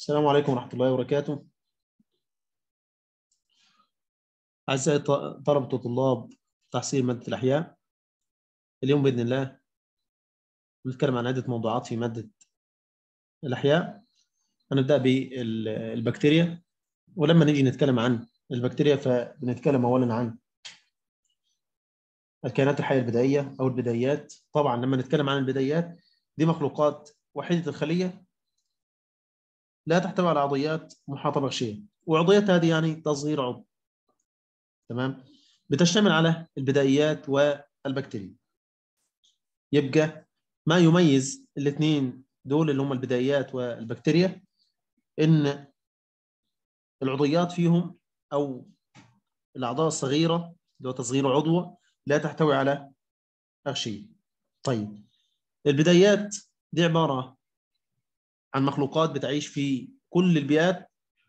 السلام عليكم ورحمة الله وبركاته أعزائي طلبة وطلاب تحصيل مادة الأحياء اليوم بإذن الله نتكلم عن عدة موضوعات في مادة الأحياء هنبدأ بالبكتيريا ولما نيجي نتكلم عن البكتيريا فبنتكلم أولا عن الكائنات الحية البدائية أو البدايات طبعا لما نتكلم عن البدايات دي مخلوقات وحيدة الخلية لا تحتوي على عضيات محاطة بغشية وعضيات هذه يعني تصغير عضو تمام بتشتمل على البدائيات والبكتيريا يبقى ما يميز الاثنين دول اللي هم البدائيات والبكتيريا ان العضيات فيهم او الاعضاء الصغيره اللي هو تصغير عضو لا تحتوي على اغشيه طيب البدايات دي عباره عن مخلوقات بتعيش في كل البيئات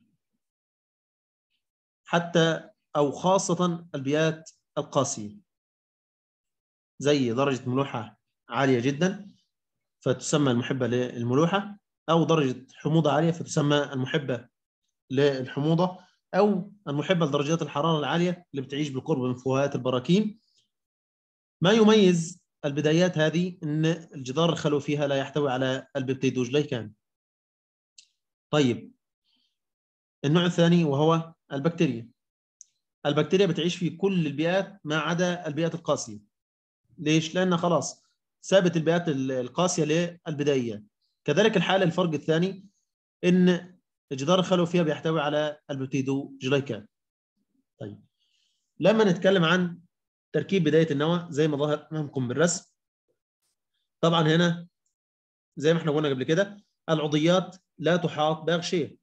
حتى او خاصه البيئات القاسيه زي درجه ملوحه عاليه جدا فتسمى المحبه للملوحه او درجه حموضه عاليه فتسمى المحبه للحموضه او المحبه لدرجات الحراره العاليه اللي بتعيش بالقرب من فوهات البراكين ما يميز البدايات هذه ان الجدار الخلوي فيها لا يحتوي على البيبتيدوجليكان طيب النوع الثاني وهو البكتيريا البكتيريا بتعيش في كل البيئات ما عدا البيئات القاسيه ليش لان خلاص سابت البيئات القاسيه للبدائيات كذلك الحاله الفرق الثاني ان الجدار الخلوي فيها بيحتوي على البيبتيدوجليكان طيب لما نتكلم عن تركيب بدايه النواه زي ما ظهر امامكم بالرسم طبعا هنا زي ما احنا قلنا قبل كده العضيات لا تحاط باغشيه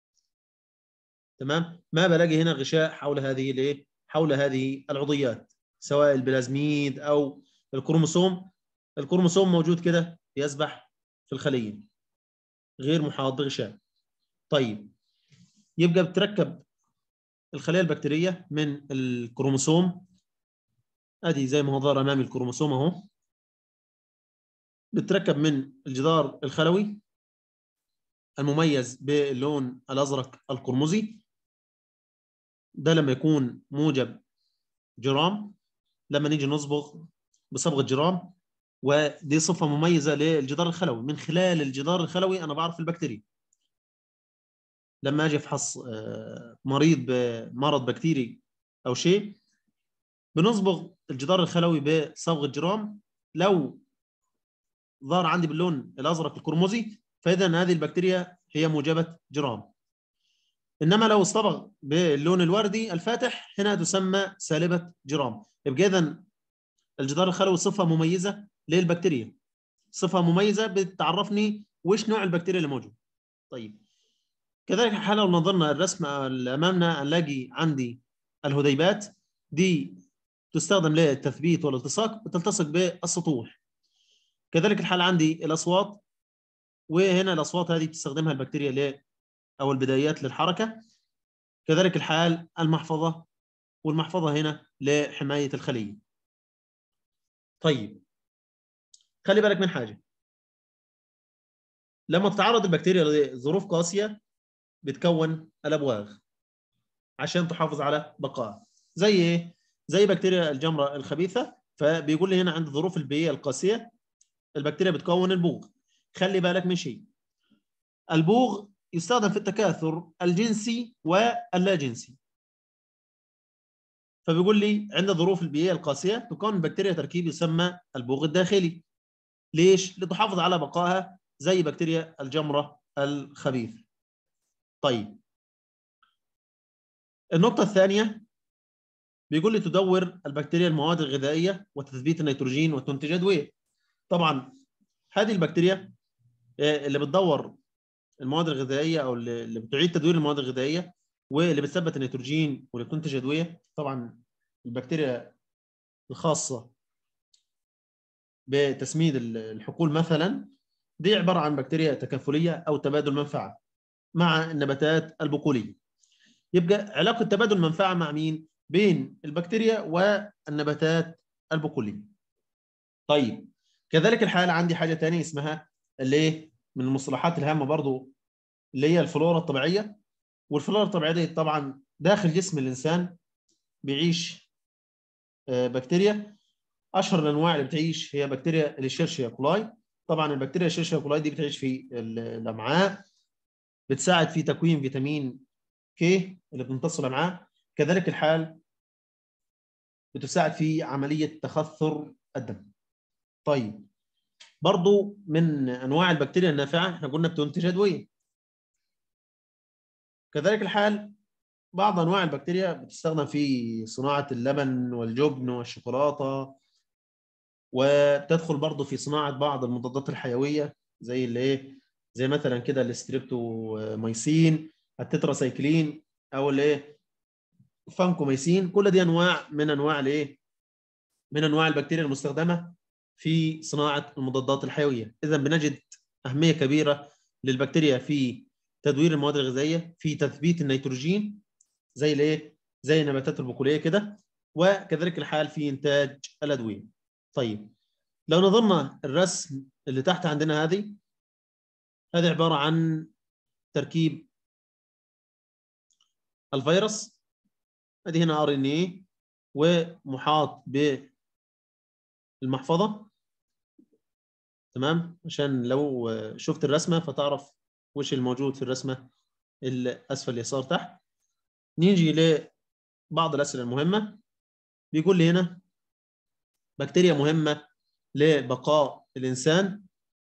تمام ما بلاقي هنا غشاء حول هذه الايه حول هذه العضيات سواء البلازميد او الكروموسوم الكروموسوم موجود كده يسبح في الخليه غير محاط بغشاء طيب يبقى بتركب الخليه البكتيريه من الكروموسوم ادي زي ما هو ظهر امامي الكروموسوم اهو بتركب من الجدار الخلوي المميز باللون الازرق القرمزي ده لما يكون موجب جرام لما نيجي نصبغ بصبغه جرام ودي صفه مميزه للجدار الخلوي من خلال الجدار الخلوي انا بعرف البكتيريا لما اجي افحص مريض بمرض بكتيري او شيء بنصبغ الجدار الخلوي بصبغه جرام لو ظهر عندي باللون الازرق القرمزي فاذا هذه البكتيريا هي موجبه جرام انما لو اصطبغ باللون الوردي الفاتح هنا تسمى سالبه جرام يبقى اذا الجدار الخلوي صفه مميزه للبكتيريا صفه مميزه بتعرفني وش نوع البكتيريا اللي موجود طيب كذلك الحاله لو نظرنا الرسم اللي امامنا نلاقي عندي الهديبات دي تستخدم للتثبيت والالتصاق بتلتصق بالسطوح كذلك الحال عندي الاصوات وهنا الاصوات هذه بتستخدمها البكتيريا ل او البدايات للحركه كذلك الحال المحفظه والمحفظه هنا لحمايه الخليه طيب خلي بالك من حاجه لما تتعرض البكتيريا لظروف قاسيه بتكون الابواغ عشان تحافظ على بقائها زي ايه زي بكتيريا الجمره الخبيثه فبيقول لي هنا عند الظروف البيئيه القاسيه البكتيريا بتكون البوغ خلي بالك من شيء البوغ يستخدم في التكاثر الجنسي واللا جنسي فبيقول لي عند الظروف البيئيه القاسيه تكون البكتيريا تركيب يسمى البوغ الداخلي ليش لتحافظ على بقائها زي بكتيريا الجمره الخبيث طيب النقطه الثانيه بيقول لي تدور البكتيريا المواد الغذائيه وتثبيت النيتروجين وتنتج ادويه طبعا هذه البكتيريا اللي بتدور المواد الغذائيه او اللي بتعيد تدوير المواد الغذائيه واللي بتثبت النيتروجين واللي بتنتج ادويه طبعا البكتيريا الخاصه بتسميد الحقول مثلا دي عباره عن بكتيريا تكافليه او تبادل منفعه مع النباتات البقوليه يبقى علاقه تبادل المنفعه مع مين بين البكتيريا والنباتات البقوليه طيب كذلك الحال عندي حاجه ثانيه اسمها اللي من المصطلحات الهامه برضو اللي هي الفلورا الطبيعيه والفلورا الطبيعيه دي طبعا داخل جسم الانسان بيعيش بكتيريا اشهر الانواع اللي بتعيش هي بكتيريا الشيرشيا كولاي طبعا البكتيريا الشيرشيا كولاي دي بتعيش في الامعاء بتساعد في تكوين فيتامين كي اللي بتمتص الامعاء كذلك الحال بتساعد في عمليه تخثر الدم طيب برضو من انواع البكتيريا النافعه احنا قلنا بتنتج ادويه كذلك الحال بعض انواع البكتيريا بتستخدم في صناعه اللبن والجبن والشوكولاته وبتدخل برضه في صناعه بعض المضادات الحيويه زي اللي ايه زي مثلا كده الاستريبتوميسين التتراسايكلين او الايه الفانكوميسين كل دي انواع من انواع الايه من انواع البكتيريا المستخدمه في صناعه المضادات الحيويه اذا بنجد اهميه كبيره للبكتيريا في تدوير المواد الغذائيه في تثبيت النيتروجين زي الايه زي النباتات البقوليه كده وكذلك الحال في انتاج الادويه طيب لو نظرنا الرسم اللي تحت عندنا هذه هذه عباره عن تركيب الفيروس ادي هنا ار ان اي ومحاط بالمحفظه تمام عشان لو شفت الرسمه فتعرف وش الموجود في الرسمه الاسفل اليسار تحت نيجي لبعض الاسئله المهمه بيقول لي هنا بكتيريا مهمه لبقاء الانسان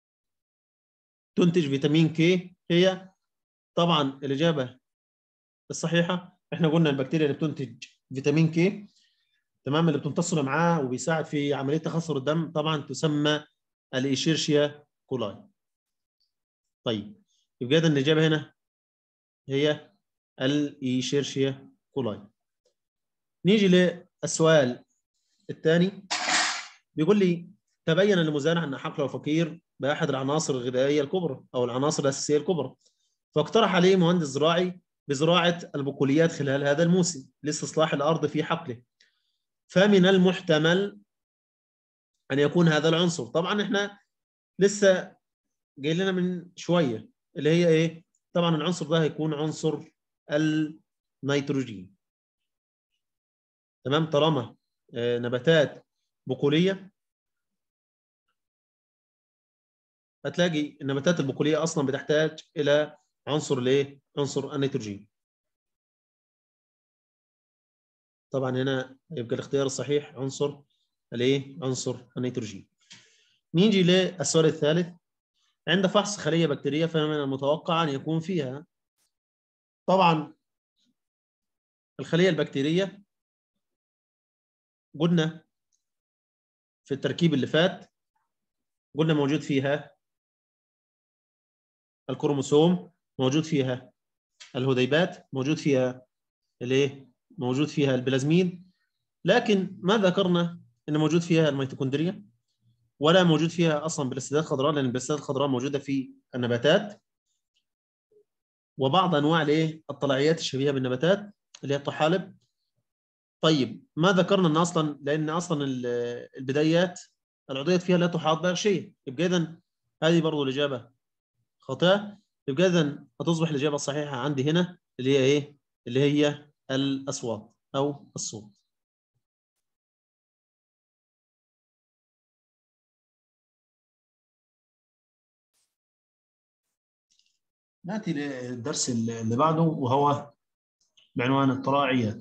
تنتج فيتامين كي هي طبعا الاجابه الصحيحه احنا قلنا البكتيريا اللي بتنتج فيتامين كي تمام اللي بتمتص معاه وبيساعد في عمليه تخثر الدم طبعا تسمى الايشيرشيا كولاي طيب يبقى اذا الاجابه هنا هي الايشيرشيا كولاي نيجي للسؤال الثاني بيقول لي تبين لمزارع ان حقله وفقير باحد العناصر الغذائيه الكبرى او العناصر الاساسيه الكبرى فاقترح عليه مهندس زراعي بزراعه البقوليات خلال هذا الموسم لاستصلاح الارض في حقله فمن المحتمل ان يكون هذا العنصر طبعا احنا لسه جاي لنا من شويه اللي هي ايه طبعا العنصر ده هيكون عنصر النيتروجين تمام طالما نباتات بقوليه هتلاقي النباتات البقوليه اصلا بتحتاج الى عنصر الايه عنصر النيتروجين طبعا هنا يبقى الاختيار الصحيح عنصر الايه عنصر النيتروجين نيجي للسؤال الثالث عند فحص خليه بكتيريه فمن المتوقع ان يكون فيها طبعا الخليه البكتيريه قلنا في التركيب اللي فات قلنا موجود فيها الكروموسوم موجود فيها الهديبات موجود فيها الايه موجود فيها البلازميد لكن ما ذكرنا ان موجود فيها الميتوكوندريا ولا موجود فيها اصلا بلاستيدات خضراء لان البلاستيدات الخضراء موجوده في النباتات وبعض انواع الايه الطلعيات الشبيهه بالنباتات اللي هي الطحالب طيب ما ذكرنا ان اصلا لان اصلا البدايات العضويات فيها لا تحاط باغشيه يبقى اذا هذه برضه الاجابه خاطئه يبقى اذا هتصبح الاجابه الصحيحه عندي هنا اللي هي ايه؟ اللي هي الاصوات او الصوت. ناتي للدرس اللي بعده وهو بعنوان الطلاعيات.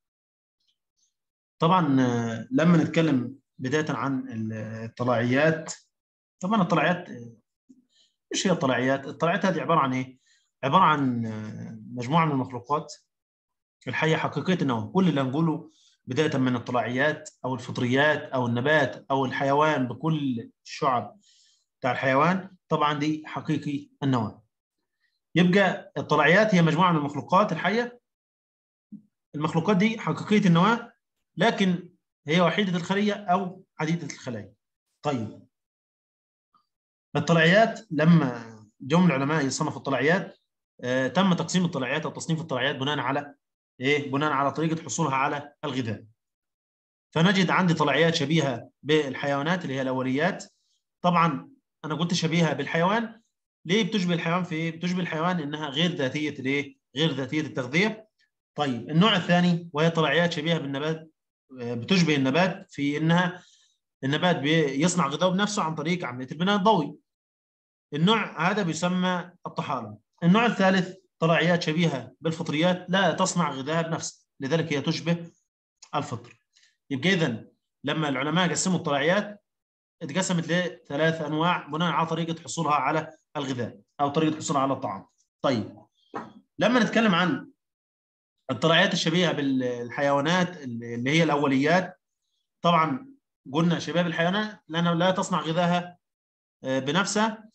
طبعا لما نتكلم بدايه عن الطلاعيات طبعا الطلاعيات ايش هي الطلاعيات؟ الطلاعيات هذه عباره عن ايه؟ عباره عن مجموعه من المخلوقات الحيه حقيقيه النواه، كل اللي هنقوله بدايه من الطلاعيات او الفطريات او النبات او الحيوان بكل الشعب بتاع الحيوان طبعا دي حقيقي النواه. يبقى الطلاعيات هي مجموعه من المخلوقات الحيه المخلوقات دي حقيقيه النواه لكن هي وحيده الخليه او عديده الخلايا. طيب الطلعيات لما جم العلماء يصنفوا الطلعيات آه تم تقسيم الطلعيات او تصنيف الطلعيات بناء على ايه؟ بناء على طريقه حصولها على الغذاء. فنجد عندي طلعيات شبيهه بالحيوانات اللي هي الاوليات. طبعا انا قلت شبيهه بالحيوان ليه بتشبه الحيوان في ايه؟ بتشبه الحيوان انها غير ذاتيه الايه؟ غير ذاتيه التغذيه. طيب النوع الثاني وهي طلعيات شبيهه بالنبات بتشبه النبات في انها النبات بيصنع غذاءه بنفسه عن طريق عمليه البناء الضوئي. النوع هذا بيسمى الطحالب. النوع الثالث طلعيات شبيهه بالفطريات لا تصنع غذاء بنفسها لذلك هي تشبه الفطر. يبقى اذا لما العلماء قسموا الطلعيات اتقسمت لثلاث انواع بناء على طريقه حصولها على الغذاء او طريقه حصولها على الطعام. طيب لما نتكلم عن الطلعيات الشبيهه بالحيوانات اللي هي الاوليات طبعا قلنا شباب الحيوانات لانها لا تصنع غذاها بنفسها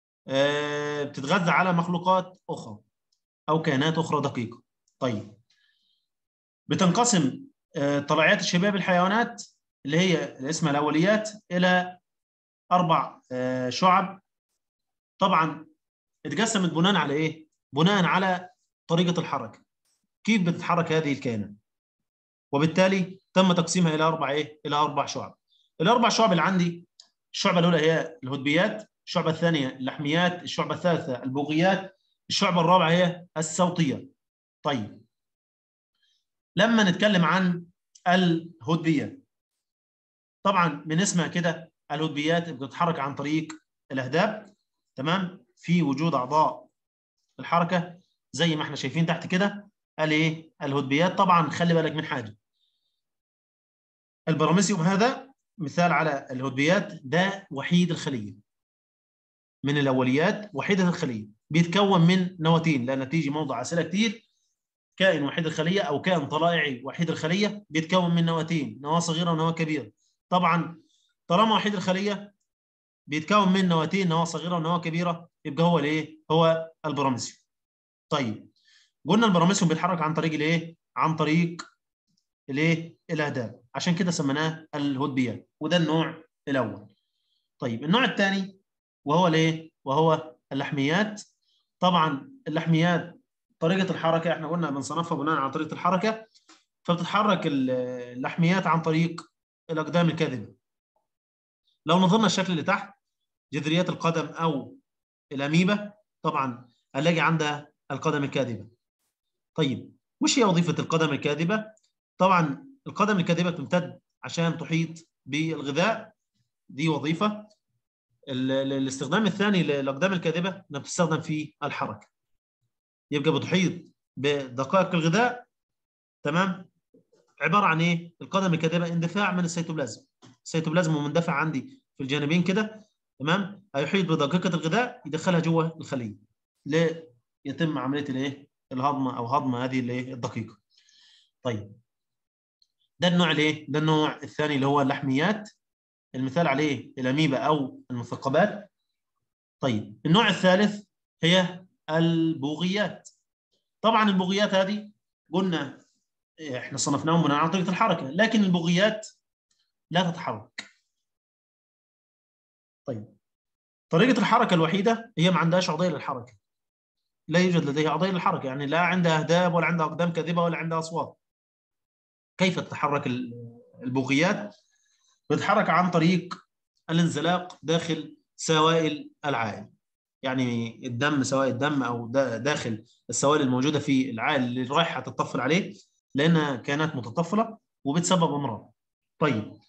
بتتغذى على مخلوقات اخرى او كائنات اخرى دقيقه. طيب بتنقسم طلعيات الشباب الحيوانات اللي هي اسمها الاوليات الى اربع شعب طبعا اتقسمت بناء على ايه؟ بناء على طريقه الحركه كيف بتتحرك هذه الكائنات وبالتالي تم تقسيمها الى اربع ايه؟ الى اربع شعب الاربع شعب اللي عندي الشعبه الاولى هي الهدبيات الشعبه الثانيه اللحميات الشعبه الثالثه البوغيات الشعبه الرابعه هي الصوتيه طيب لما نتكلم عن الهدبيات طبعا من اسمها كده الهدبيات بتتحرك عن طريق الاهداب تمام في وجود اعضاء الحركه زي ما احنا شايفين تحت كده قال ايه الهدبيات طبعا خلي بالك من حاجه البراميسيوم هذا مثال على الهدبيات ده وحيد الخليه من الاوليات وحيده الخليه بيتكون من نواتين لان تيجي موضع اسئله كتير كائن وحيد الخليه او كائن طلائعي وحيد الخليه بيتكون من نواتين نواه صغيره ونواه كبيره طبعا طالما وحيد الخليه بيتكون من نواتين نواه صغيره ونواه كبيره يبقى هو الايه هو البراميسيوم طيب قلنا البراميسيوم بيتحرك عن طريق الايه عن طريق الايه الاهداب عشان كده سميناه الهدبيات وده النوع الاول طيب النوع الثاني وهو الايه وهو اللحميات طبعا اللحميات طريقه الحركه احنا قلنا بنصنفها بناء على طريقه الحركه فبتتحرك اللحميات عن طريق الاقدام الكاذبه لو نظرنا الشكل اللي تحت جذريات القدم او الاميبا طبعا هنلاقي عندها القدم الكاذبه طيب وش هي وظيفه القدم الكاذبه طبعا القدم الكاذبه تمتد عشان تحيط بالغذاء دي وظيفه الاستخدام الثاني للاقدام الكاذبه انها بتستخدم في الحركه يبقى بتحيط بدقائق الغذاء تمام عباره عن ايه القدم الكاذبه اندفاع من السيتوبلازم السيتوبلازم مندفع عندي في الجانبين كده تمام هيحيط بدقيقه الغذاء يدخلها جوه الخليه ليتم عمليه الايه الهضم او هضم هذه الايه الدقيقه طيب ده النوع الايه ده النوع الثاني اللي هو اللحميات المثال عليه الاميبا او المثقبات طيب النوع الثالث هي البوغيات طبعا البوغيات هذه قلنا احنا صنفناهم بناء على طريقه الحركه لكن البوغيات لا تتحرك طيب طريقه الحركه الوحيده هي ما عندهاش عضيه للحركه لا يوجد لديها عضيه للحركه يعني لا عندها اهداب ولا عندها اقدام كاذبه ولا عندها اصوات كيف تتحرك البوغيات بتتحرك عن طريق الانزلاق داخل سوائل العائل يعني الدم سواء الدم او داخل السوائل الموجوده في العائل اللي رايحه تتطفل عليه لانها كائنات متطفله وبتسبب امراض. طيب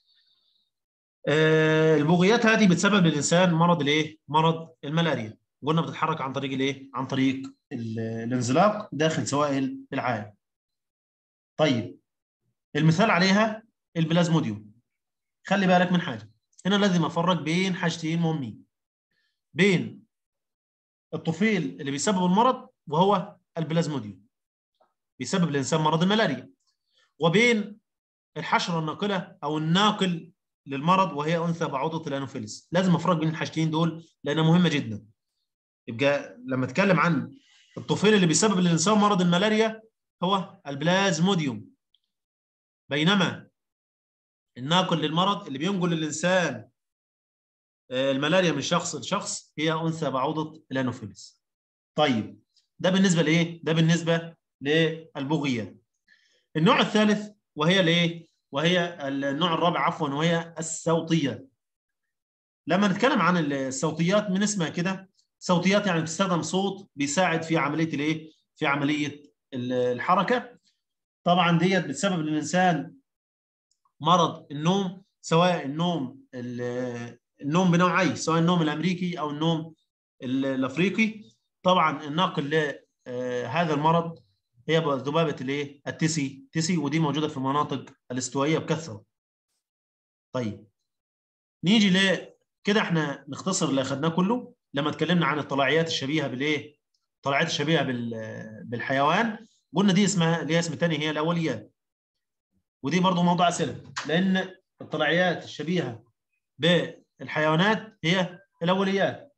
آه البوغيات هذه بتسبب للانسان مرض الايه؟ مرض الملاريا. قلنا بتتحرك عن طريق الايه؟ عن طريق الانزلاق داخل سوائل العائل. طيب المثال عليها البلازموديوم. خلي بالك من حاجه. هنا لازم افرق بين حاجتين مهمين. بين الطفيل اللي بيسبب المرض وهو البلازموديوم بيسبب الانسان مرض الملاريا وبين الحشره الناقله او الناقل للمرض وهي انثى بعوضه الانوفيلس لازم افرق بين الحاجتين دول لانها مهمه جدا يبقى لما اتكلم عن الطفيل اللي بيسبب للانسان مرض الملاريا هو البلازموديوم بينما الناقل للمرض اللي بينقل للانسان الملاريا من شخص لشخص هي انثى بعوضه الانوفيلس. طيب ده بالنسبه لايه؟ ده بالنسبه للبوغيات. النوع الثالث وهي الايه؟ وهي النوع الرابع عفوا وهي الصوتيات. لما نتكلم عن الصوتيات من اسمها كده صوتيات يعني بتستخدم صوت بيساعد في عمليه الايه في عمليه الحركه طبعا ديت بتسبب للانسان مرض النوم سواء النوم النوم بنوعي سواء النوم الامريكي او النوم الافريقي طبعا الناقل لهذا المرض هي ذبابه الايه التسي تسي ودي موجوده في المناطق الاستوائيه بكثره طيب نيجي ل كده احنا نختصر اللي اخذناه كله لما اتكلمنا عن الطلاعيات الشبيهه بالايه الطلاعيات الشبيهه بالحيوان قلنا دي اسمها ليها اسم ثاني هي الاوليات ودي برضه موضوع اسئله لان الطلاعيات الشبيهه بالحيوانات هي الاوليات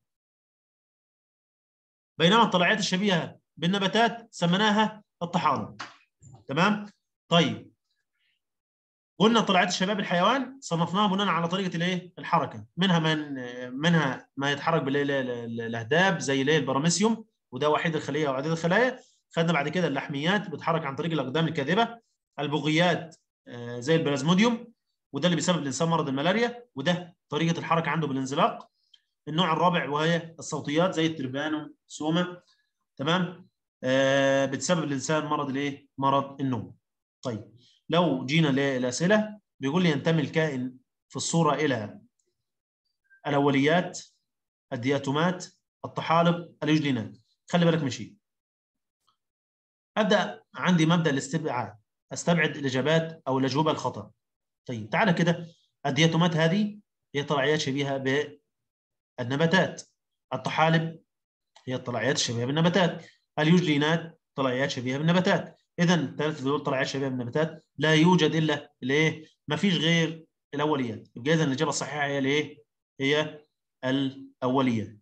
بينما الطلاعيات الشبيهه بالنباتات سميناها الطحالب تمام طيب قلنا طلعات الشباب الحيوان صنفناها بناء على طريقه الايه الحركه منها من منها ما يتحرك بالاهداب زي الايه البراميسيوم وده وحيد الخليه وعديد الخلايا خدنا بعد كده اللحميات بتتحرك عن طريق الاقدام الكاذبه البغيات زي البلازموديوم وده اللي بيسبب الانسان مرض الملاريا وده طريقه الحركه عنده بالانزلاق النوع الرابع وهي الصوتيات زي التربانو سوما تمام آه بتسبب الانسان مرض الايه مرض النوم طيب لو جينا للاسئله بيقول لي ينتمي الكائن في الصوره الى الاوليات الدياتومات الطحالب اليوجلينات خلي بالك من شيء ابدا عندي مبدا الاستبعاد استبعد الاجابات او الاجوبه الخطا طيب تعالى كده الدياتومات هذه هي طلعيات شبيهه بالنباتات الطحالب هي الطلعيات الشبيهه بالنباتات اليوجلينات طلعيات شبيهه بالنباتات اذا الثلاث دول طلعيات شبيهه بالنباتات لا يوجد الا الايه ما فيش غير الاوليات يبقى اذا الاجابه الصحيحه هي الايه هي الاوليات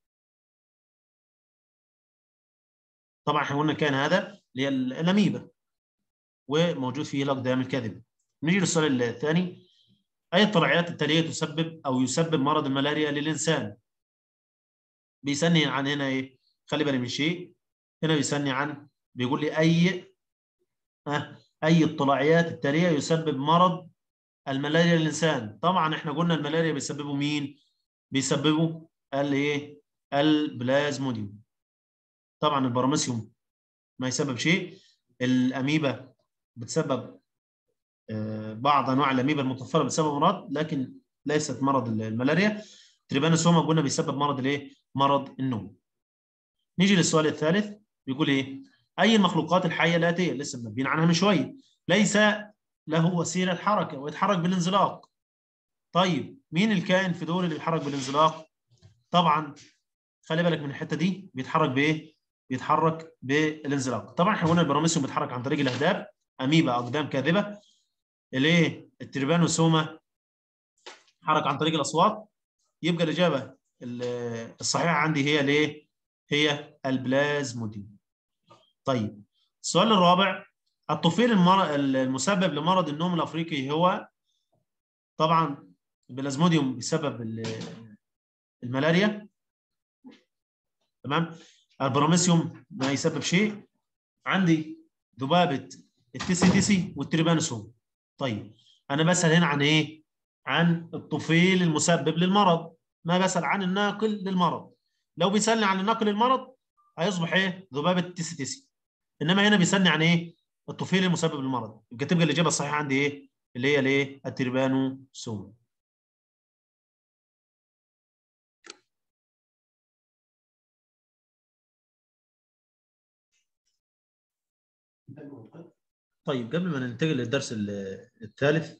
طبعا احنا قلنا كان هذا اللي هي الاميبا وموجود فيه الاقدام الكاذبه نيجي للسؤال الثاني اي الطلعيات التاليه تسبب او يسبب مرض الملاريا للانسان بيسالني عن هنا ايه خلي بالي من شيء هنا بيسالني عن بيقول لي اي ها اي الطلعيات التاليه يسبب مرض الملاريا للانسان طبعا احنا قلنا الملاريا بيسببوا مين بيسببوا الايه البلازموديوم طبعا البراميسيوم ما يسبب شيء الاميبا بتسبب بعض انواع الاميبا المتطفله بتسبب امراض لكن ليست مرض الملاريا تريبانوسوما قلنا بيسبب مرض الايه مرض النوم نيجي للسؤال الثالث بيقول ايه اي المخلوقات الحيه الاتيه لسه منبهين عنها من شويه ليس له وسيله حركه ويتحرك بالانزلاق طيب مين الكائن في دول اللي بيتحرك بالانزلاق طبعا خلي بالك من الحته دي بيتحرك بايه بيتحرك بالانزلاق طبعا احنا قلنا البراميسيوم بيتحرك عن طريق الاهداب اميبا اقدام كاذبه الايه التربانوسوما حرك عن طريق الاصوات يبقى الاجابه الصحيحه عندي هي الايه هي البلازموديوم طيب السؤال الرابع الطفيل المر... المسبب لمرض النوم الافريقي هو طبعا البلازموديوم بسبب الملاريا تمام البراميسيوم ما يسبب شيء عندي ذبابه التيسي تيسي والتريبانوسوم طيب انا بسال هنا عن ايه عن الطفيل المسبب للمرض ما بسال عن الناقل للمرض لو بيسالني عن الناقل للمرض هيصبح ايه ذبابه التيسي تيسي انما هنا بيسالني عن ايه الطفيل المسبب للمرض يبقى تبقى الاجابه الصحيحه عندي ايه اللي هي الايه التربانوسوم طيب قبل ما ننتقل للدرس الثالث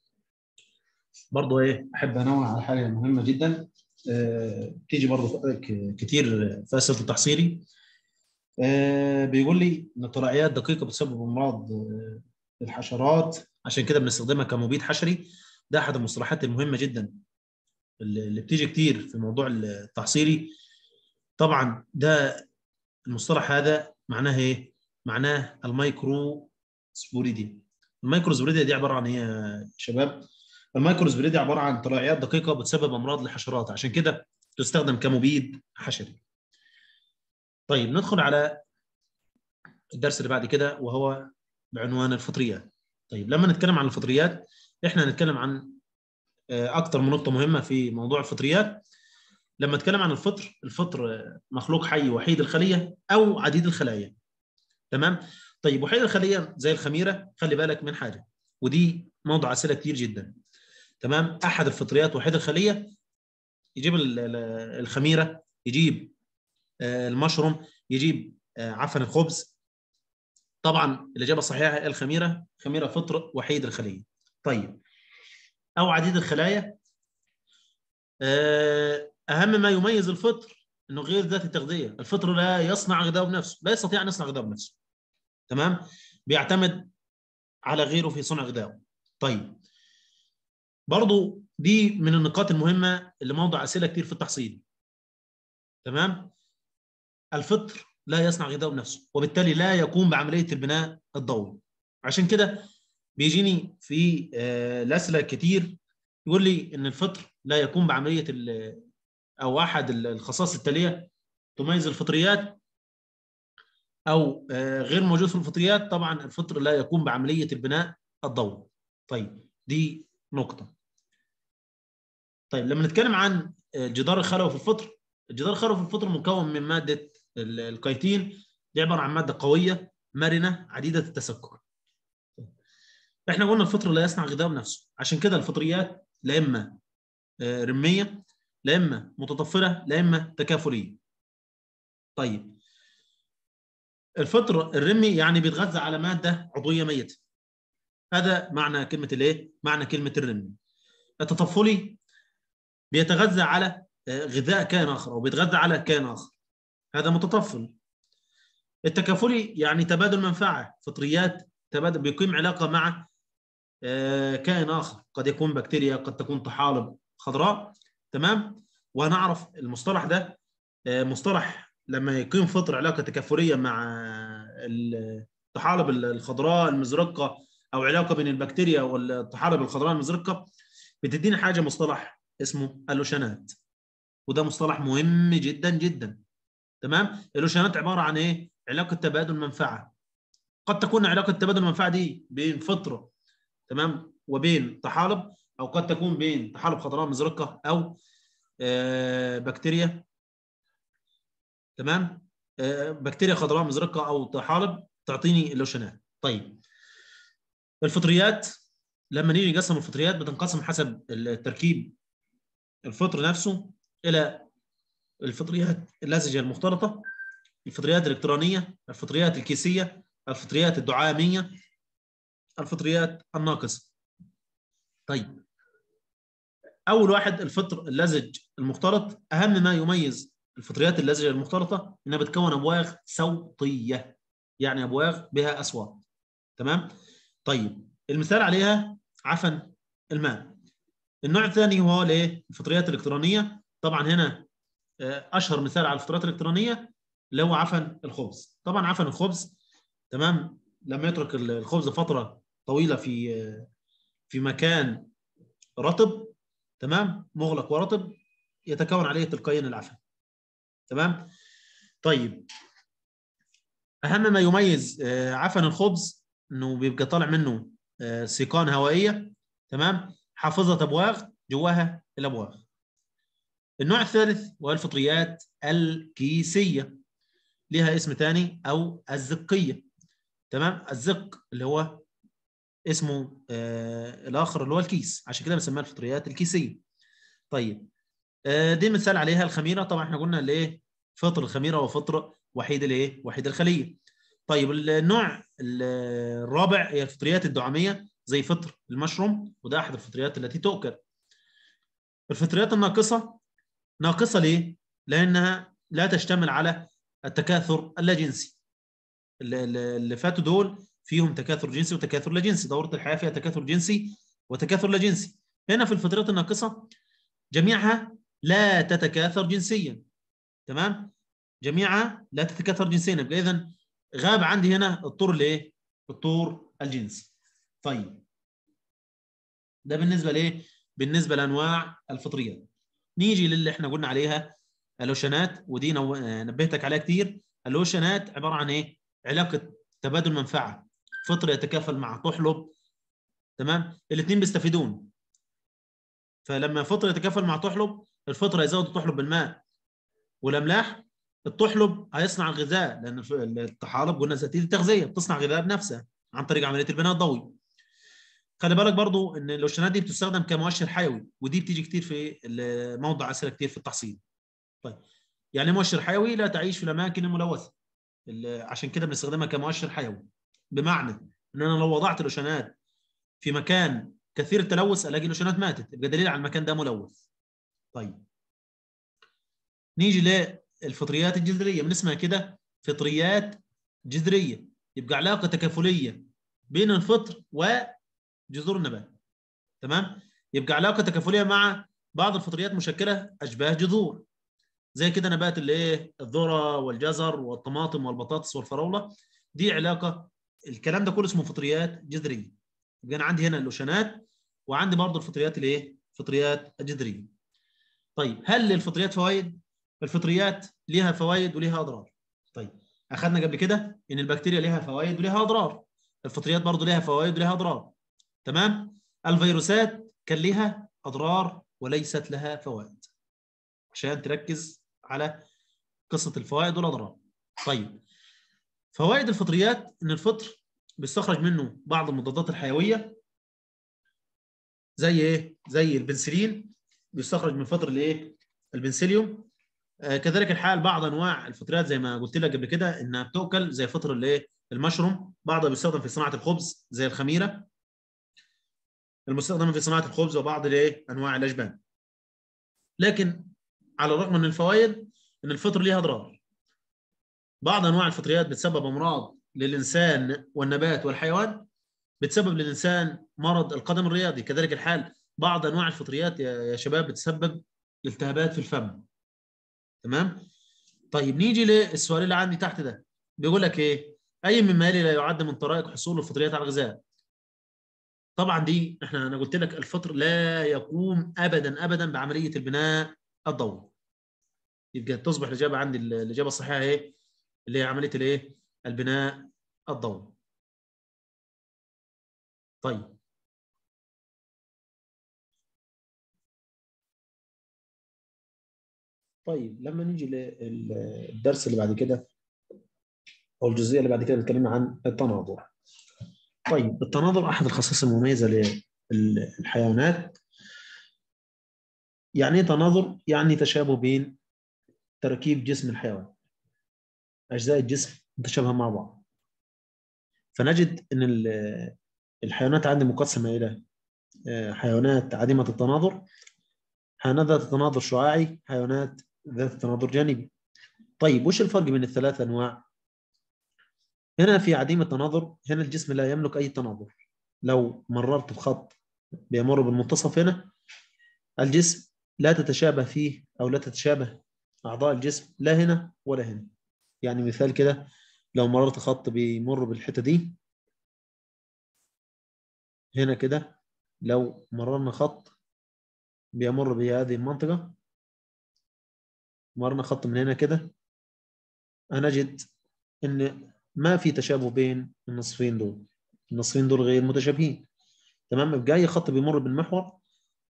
برضه ايه احب انوه على حاجه مهمه جدا أه تيجي برضه كتير في اسئله التحصيلي أه بيقول لي ان الطلعيات دقيقه بتسبب امراض الحشرات عشان كده بنستخدمها كمبيد حشري ده احد المصطلحات المهمه جدا اللي بتيجي كتير في موضوع التحصيلي طبعا ده المصطلح هذا معناه ايه؟ معناه المايكرو سبوريديا المايكرو سبوريديا دي عباره عن ايه يا شباب؟ المايكرو سبوريديا عباره عن طلعيات دقيقه بتسبب امراض للحشرات عشان كده تستخدم كمبيد حشري. طيب ندخل على الدرس اللي بعد كده وهو بعنوان الفطريات. طيب لما نتكلم عن الفطريات احنا هنتكلم عن اكثر من نقطه مهمه في موضوع الفطريات لما اتكلم عن الفطر الفطر مخلوق حي وحيد الخليه او عديد الخلايا تمام طيب وحيد الخليه زي الخميره خلي بالك من حاجه ودي موضوع اسئله كتير جدا تمام احد الفطريات وحيد الخليه يجيب الخميره يجيب المشروم يجيب عفن الخبز طبعا الاجابه الصحيحه الخميره خميره فطر وحيد الخليه طيب او عديد الخلايا اهم ما يميز الفطر انه غير ذات التغذيه الفطر لا يصنع غذاءه بنفسه لا يستطيع ان يصنع غذاءه بنفسه تمام بيعتمد على غيره في صنع غذائه طيب برضو دي من النقاط المهمه اللي موضع اسئله كتير في التحصيل تمام الفطر لا يصنع غذاءه بنفسه وبالتالي لا يقوم بعمليه البناء الضوئي عشان كده بيجيني في الاسئله كتير يقول لي ان الفطر لا يقوم بعمليه او احد الخصائص التاليه تميز الفطريات او غير موجود في الفطريات طبعا الفطر لا يقوم بعمليه البناء الضوئي طيب دي نقطه طيب لما نتكلم عن الجدار الخلوي في الفطر الجدار الخلوي في الفطر مكون من ماده الكايتين دي عباره عن ماده قويه مرنه عديده التسكر احنا قلنا الفطر لا يصنع غذاء بنفسه عشان كده الفطريات لا اما رميه لا اما متطفله لا اما تكافليه طيب الفطر الرمي يعني بيتغذى على ماده عضويه ميته هذا معنى كلمه الايه معنى كلمه الرمي التطفلي بيتغذى على غذاء كائن اخر او بيتغذى على كائن اخر هذا متطفل التكافلي يعني تبادل منفعه فطريات تبادل بيقيم علاقه مع كائن اخر قد يكون بكتيريا قد تكون طحالب خضراء تمام وهنعرف المصطلح ده مصطلح لما يقيم فطر علاقه تكافليه مع الطحالب الخضراء المزرقه او علاقه بين البكتيريا والطحالب الخضراء المزرقه بتدينا حاجه مصطلح اسمه اللوشانات وده مصطلح مهم جدا جدا تمام اللوشانات عباره عن ايه علاقه تبادل منفعه قد تكون علاقه تبادل المنفعه دي بين فطره تمام وبين طحالب او قد تكون بين طحالب خضراء مزرقه او آه بكتيريا تمام آه بكتيريا خضراء مزرقه او طحالب تعطيني اللوشنات طيب الفطريات لما نيجي نقسم الفطريات بتنقسم حسب التركيب الفطر نفسه الى الفطريات اللزجه المختلطه الفطريات الالكترونيه الفطريات الكيسيه الفطريات الدعاميه الفطريات الناقصه طيب اول واحد الفطر اللزج المختلط اهم ما يميز الفطريات اللزجه المختلطه انها بتكون ابواغ صوتيه يعني ابواغ بها اصوات تمام طيب المثال عليها عفن الماء النوع الثاني هو الايه الفطريات الالكترونيه طبعا هنا اشهر مثال على الفطريات الالكترونيه اللي هو عفن الخبز طبعا عفن الخبز تمام لما يترك الخبز فتره طويله في في مكان رطب تمام مغلق ورطب يتكون عليه تلقائيا العفن تمام طيب اهم ما يميز عفن الخبز انه بيبقى طالع منه سيقان هوائيه تمام حافظه ابواغ جواها الابواغ النوع الثالث وهي الفطريات الكيسيه لها اسم ثاني او الزقيه تمام الزق اللي هو اسمه آه الاخر اللي هو الكيس عشان كده بنسميها الفطريات الكيسيه طيب آه دي مثال عليها الخميره طبعا احنا قلنا الايه فطر الخميره وفطر وحيد الايه وحيد الخليه طيب النوع الرابع هي الفطريات الدعاميه زي فطر المشروم وده احد الفطريات التي تؤكل الفطريات الناقصه ناقصه ليه لانها لا تشتمل على التكاثر اللجنسي اللي فاتوا دول فيهم تكاثر جنسي وتكاثر لا جنسي دوره الحياه فيها تكاثر جنسي وتكاثر لا جنسي هنا في الفطريات الناقصه جميعها لا تتكاثر جنسيا تمام جميعها لا تتكاثر جنسيا يبقى اذا غاب عندي هنا الطور الايه الطور الجنسي طيب ده بالنسبه لايه بالنسبه لانواع الفطريات نيجي للي احنا قلنا عليها اللوشنات ودي نو... نبهتك عليها كتير اللوشنات عباره عن ايه علاقه تبادل منفعه فطر يتكافل مع طحلب تمام الاثنين بيستفيدون فلما فطر يتكافل مع طحلب الفطر هيزود الطحلب بالماء والاملاح الطحلب هيصنع الغذاء لان الطحالب قلنا ذاتيه التغذيه بتصنع غذاء بنفسها عن طريق عمليه البناء الضوئي خلي بالك برضو ان اللوشنات دي بتستخدم كمؤشر حيوي ودي بتيجي كتير في موضع اسئله كتير في التحصيل طيب يعني مؤشر حيوي لا تعيش في الاماكن الملوثه عشان كده بنستخدمها كمؤشر حيوي بمعنى ان انا لو وضعت لوشنات في مكان كثير التلوث الاقي لوشنات ماتت يبقى دليل على المكان ده ملوث طيب نيجي للفطريات الجذريه بنسمع كده فطريات جذريه يبقى علاقه تكافليه بين الفطر وجذور النبات تمام يبقى علاقه تكافليه مع بعض الفطريات مشكله اشباه جذور زي كده نبات الايه الذره والجزر والطماطم والبطاطس والفراوله دي علاقه الكلام ده كله اسمه فطريات جذريه يبقى انا عندي هنا اللوشنات وعندي برضه الفطريات الايه فطريات الجذريه طيب هل للفطريات فوائد الفطريات ليها فوائد وليها اضرار طيب اخذنا قبل كده ان البكتيريا ليها فوائد وليها اضرار الفطريات برضه ليها فوائد وليها اضرار تمام الفيروسات كان ليها اضرار وليست لها فوائد عشان تركز على قصه الفوائد والاضرار طيب فوائد الفطريات ان الفطر بيستخرج منه بعض المضادات الحيويه زي ايه زي البنسلين بيستخرج من فطر الايه البنسليوم آه كذلك الحال بعض انواع الفطريات زي ما قلت لك قبل كده انها بتؤكل زي فطر الايه المشروم بعضها بيستخدم في صناعه الخبز زي الخميره المستخدمه في صناعه الخبز وبعض الايه انواع الاجبان لكن على الرغم من الفوائد ان الفطر ليها اضرار بعض انواع الفطريات بتسبب امراض للانسان والنبات والحيوان بتسبب للانسان مرض القدم الرياضي كذلك الحال بعض انواع الفطريات يا شباب بتسبب التهابات في الفم تمام طيب نيجي للسؤال اللي عندي تحت ده بيقول لك ايه اي مما يلي لا يعد من طرائق حصول الفطريات على الغذاء طبعا دي احنا انا قلت لك الفطر لا يقوم ابدا ابدا بعمليه البناء الضوئي يبقى تصبح الاجابه عندي الاجابه الصحيحه ايه اللي هي عمليه الايه البناء الضوئي طيب طيب لما نيجي للدرس اللي بعد كده او الجزئيه اللي بعد كده بنتكلم عن التناظر طيب التناظر احد الخصائص المميزه للحيوانات يعني ايه تناظر يعني تشابه بين تركيب جسم الحيوان اجزاء الجسم متشابهه مع بعض فنجد ان الحيوانات عندي مقسمه الى حيوانات عديمه التناظر حيوانات ذات تناظر شعاعي حيوانات ذات تناظر جانبي طيب وش الفرق بين الثلاث انواع هنا في عديم التناظر هنا الجسم لا يملك اي تناظر لو مررت بخط بيمر بالمنتصف هنا الجسم لا تتشابه فيه او لا تتشابه اعضاء الجسم لا هنا ولا هنا يعني مثال كده لو مررت خط بيمر بالحته دي هنا كده لو مررنا خط بيمر بهذه المنطقة مرنا خط من هنا كده هنجد ان ما في تشابه بين النصفين دول النصفين دول غير متشابهين تمام يبقى اي خط بيمر بالمحور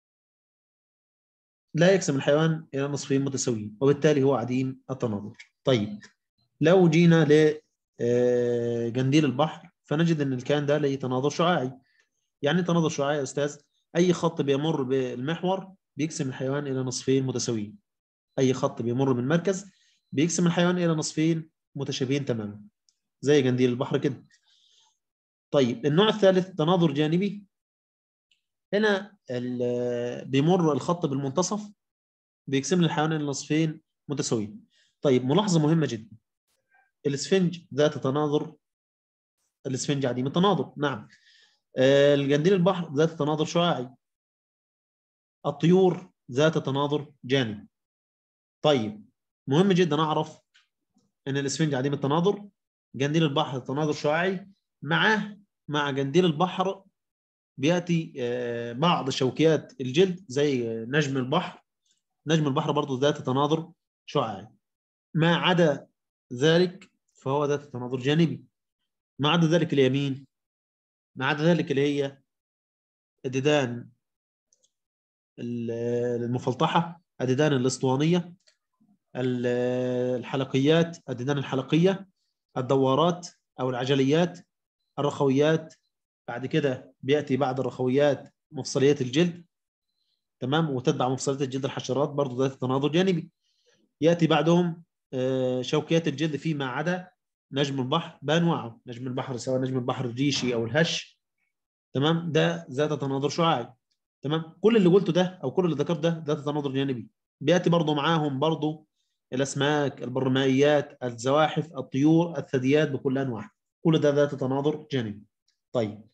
لا يقسم الحيوان الى نصفين متساويين وبالتالي هو عديم التناظر طيب لو جينا لجنديل البحر فنجد ان الكائن ده له تناظر شعاعي يعني تناظر شعاعي يا استاذ اي خط بيمر بالمحور بيقسم الحيوان الى نصفين متساويين اي خط بيمر من المركز بيقسم الحيوان الى نصفين متشابهين تماما زي جنديل البحر كده طيب النوع الثالث تناظر جانبي هنا بيمر الخط بالمنتصف بيقسم الحيوان الى نصفين متساويين طيب ملاحظه مهمه جدا الاسفنج ذات تناظر الاسفنج عديم التناظر نعم الجنديل البحر ذات تناظر شعاعي الطيور ذات تناظر جانبي طيب مهم جدا اعرف ان الاسفنج عديم التناظر جنديل البحر تناظر شعاعي معه مع جنديل البحر بياتي بعض شوكيات الجلد زي نجم البحر نجم البحر برضه ذات تناظر شعاعي ما عدا ذلك فهو ذات تناظر جانبي ما عدا ذلك اليمين ما عدا ذلك اللي هي الديدان المفلطحة الديدان الاسطوانيه الحلقيات الديدان الحلقيه الدوارات او العجليات الرخويات بعد كده بياتي بعد الرخويات مفصليات الجلد تمام وتتبع مفصليات الجلد الحشرات برضه ذات تناظر جانبي ياتي بعدهم شوكيات الجلد فيما عدا نجم البحر بانواعه نجم البحر سواء نجم البحر الريشي او الهش تمام ده ذات تناظر شعاعي تمام كل اللي قلته ده او كل اللي ذكرته ده ذات تناظر جانبي بياتي برضه معاهم برضه الاسماك البرمائيات الزواحف الطيور الثدييات بكل انواعها كل ده ذات تناظر جانبي طيب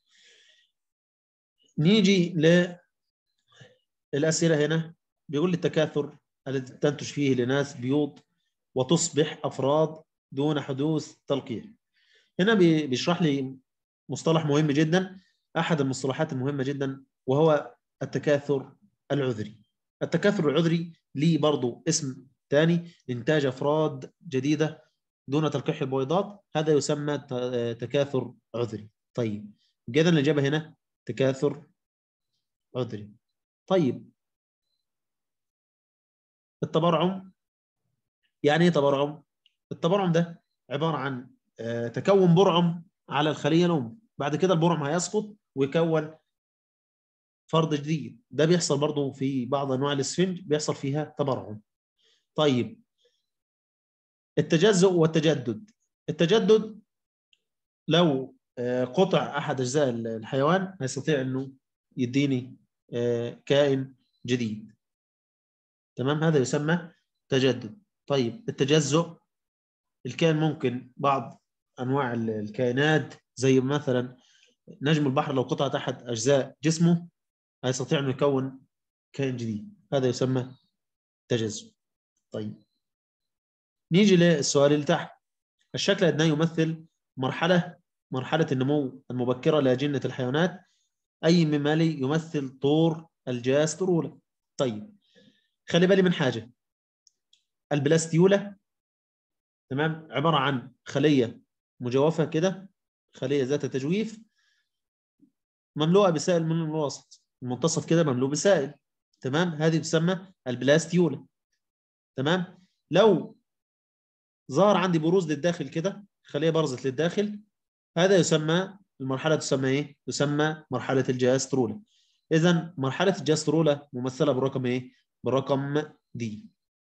نيجي للاسئله هنا بيقول لي التكاثر الذي تنتج فيه لناس بيوض وتصبح افراد دون حدوث تلقيح هنا بيشرح لي مصطلح مهم جدا احد المصطلحات المهمه جدا وهو التكاثر العذري التكاثر العذري ليه برضه اسم ثاني انتاج افراد جديده دون تلقيح البويضات هذا يسمى تكاثر عذري طيب جدا الاجابه هنا تكاثر عذري طيب التبرعم يعني ايه تبرعم التبرعم ده عباره عن تكون برعم على الخليه الام بعد كده البرعم هيسقط ويكون فرد جديد ده بيحصل برضه في بعض انواع الاسفنج بيحصل فيها تبرعم طيب التجزؤ والتجدد التجدد لو قطع احد اجزاء الحيوان هيستطيع انه يديني كائن جديد تمام هذا يسمى تجدد طيب التجزؤ الكائن ممكن بعض انواع الكائنات زي مثلا نجم البحر لو قطعت احد اجزاء جسمه هيستطيع انه يكون كائن جديد هذا يسمى تجزؤ طيب نيجي للسؤال اللي تحت الشكل الادنى يمثل مرحله مرحله النمو المبكره لاجنه الحيوانات اي ممالي يمثل طور الجاسترولة طيب خلي بالي من حاجه البلاستيولا تمام عباره عن خليه مجوفه كده خليه ذات تجويف مملوءه بسائل من الوسط المنتصف كده مملوء بسائل تمام هذه تسمى البلاستيولا تمام لو ظهر عندي بروز للداخل كده خليه برزت للداخل هذا يسمى المرحله تسمى ايه تسمى مرحله الجاسترولا اذا مرحله الجاسترولا ممثله بالرقم ايه بالرقم دي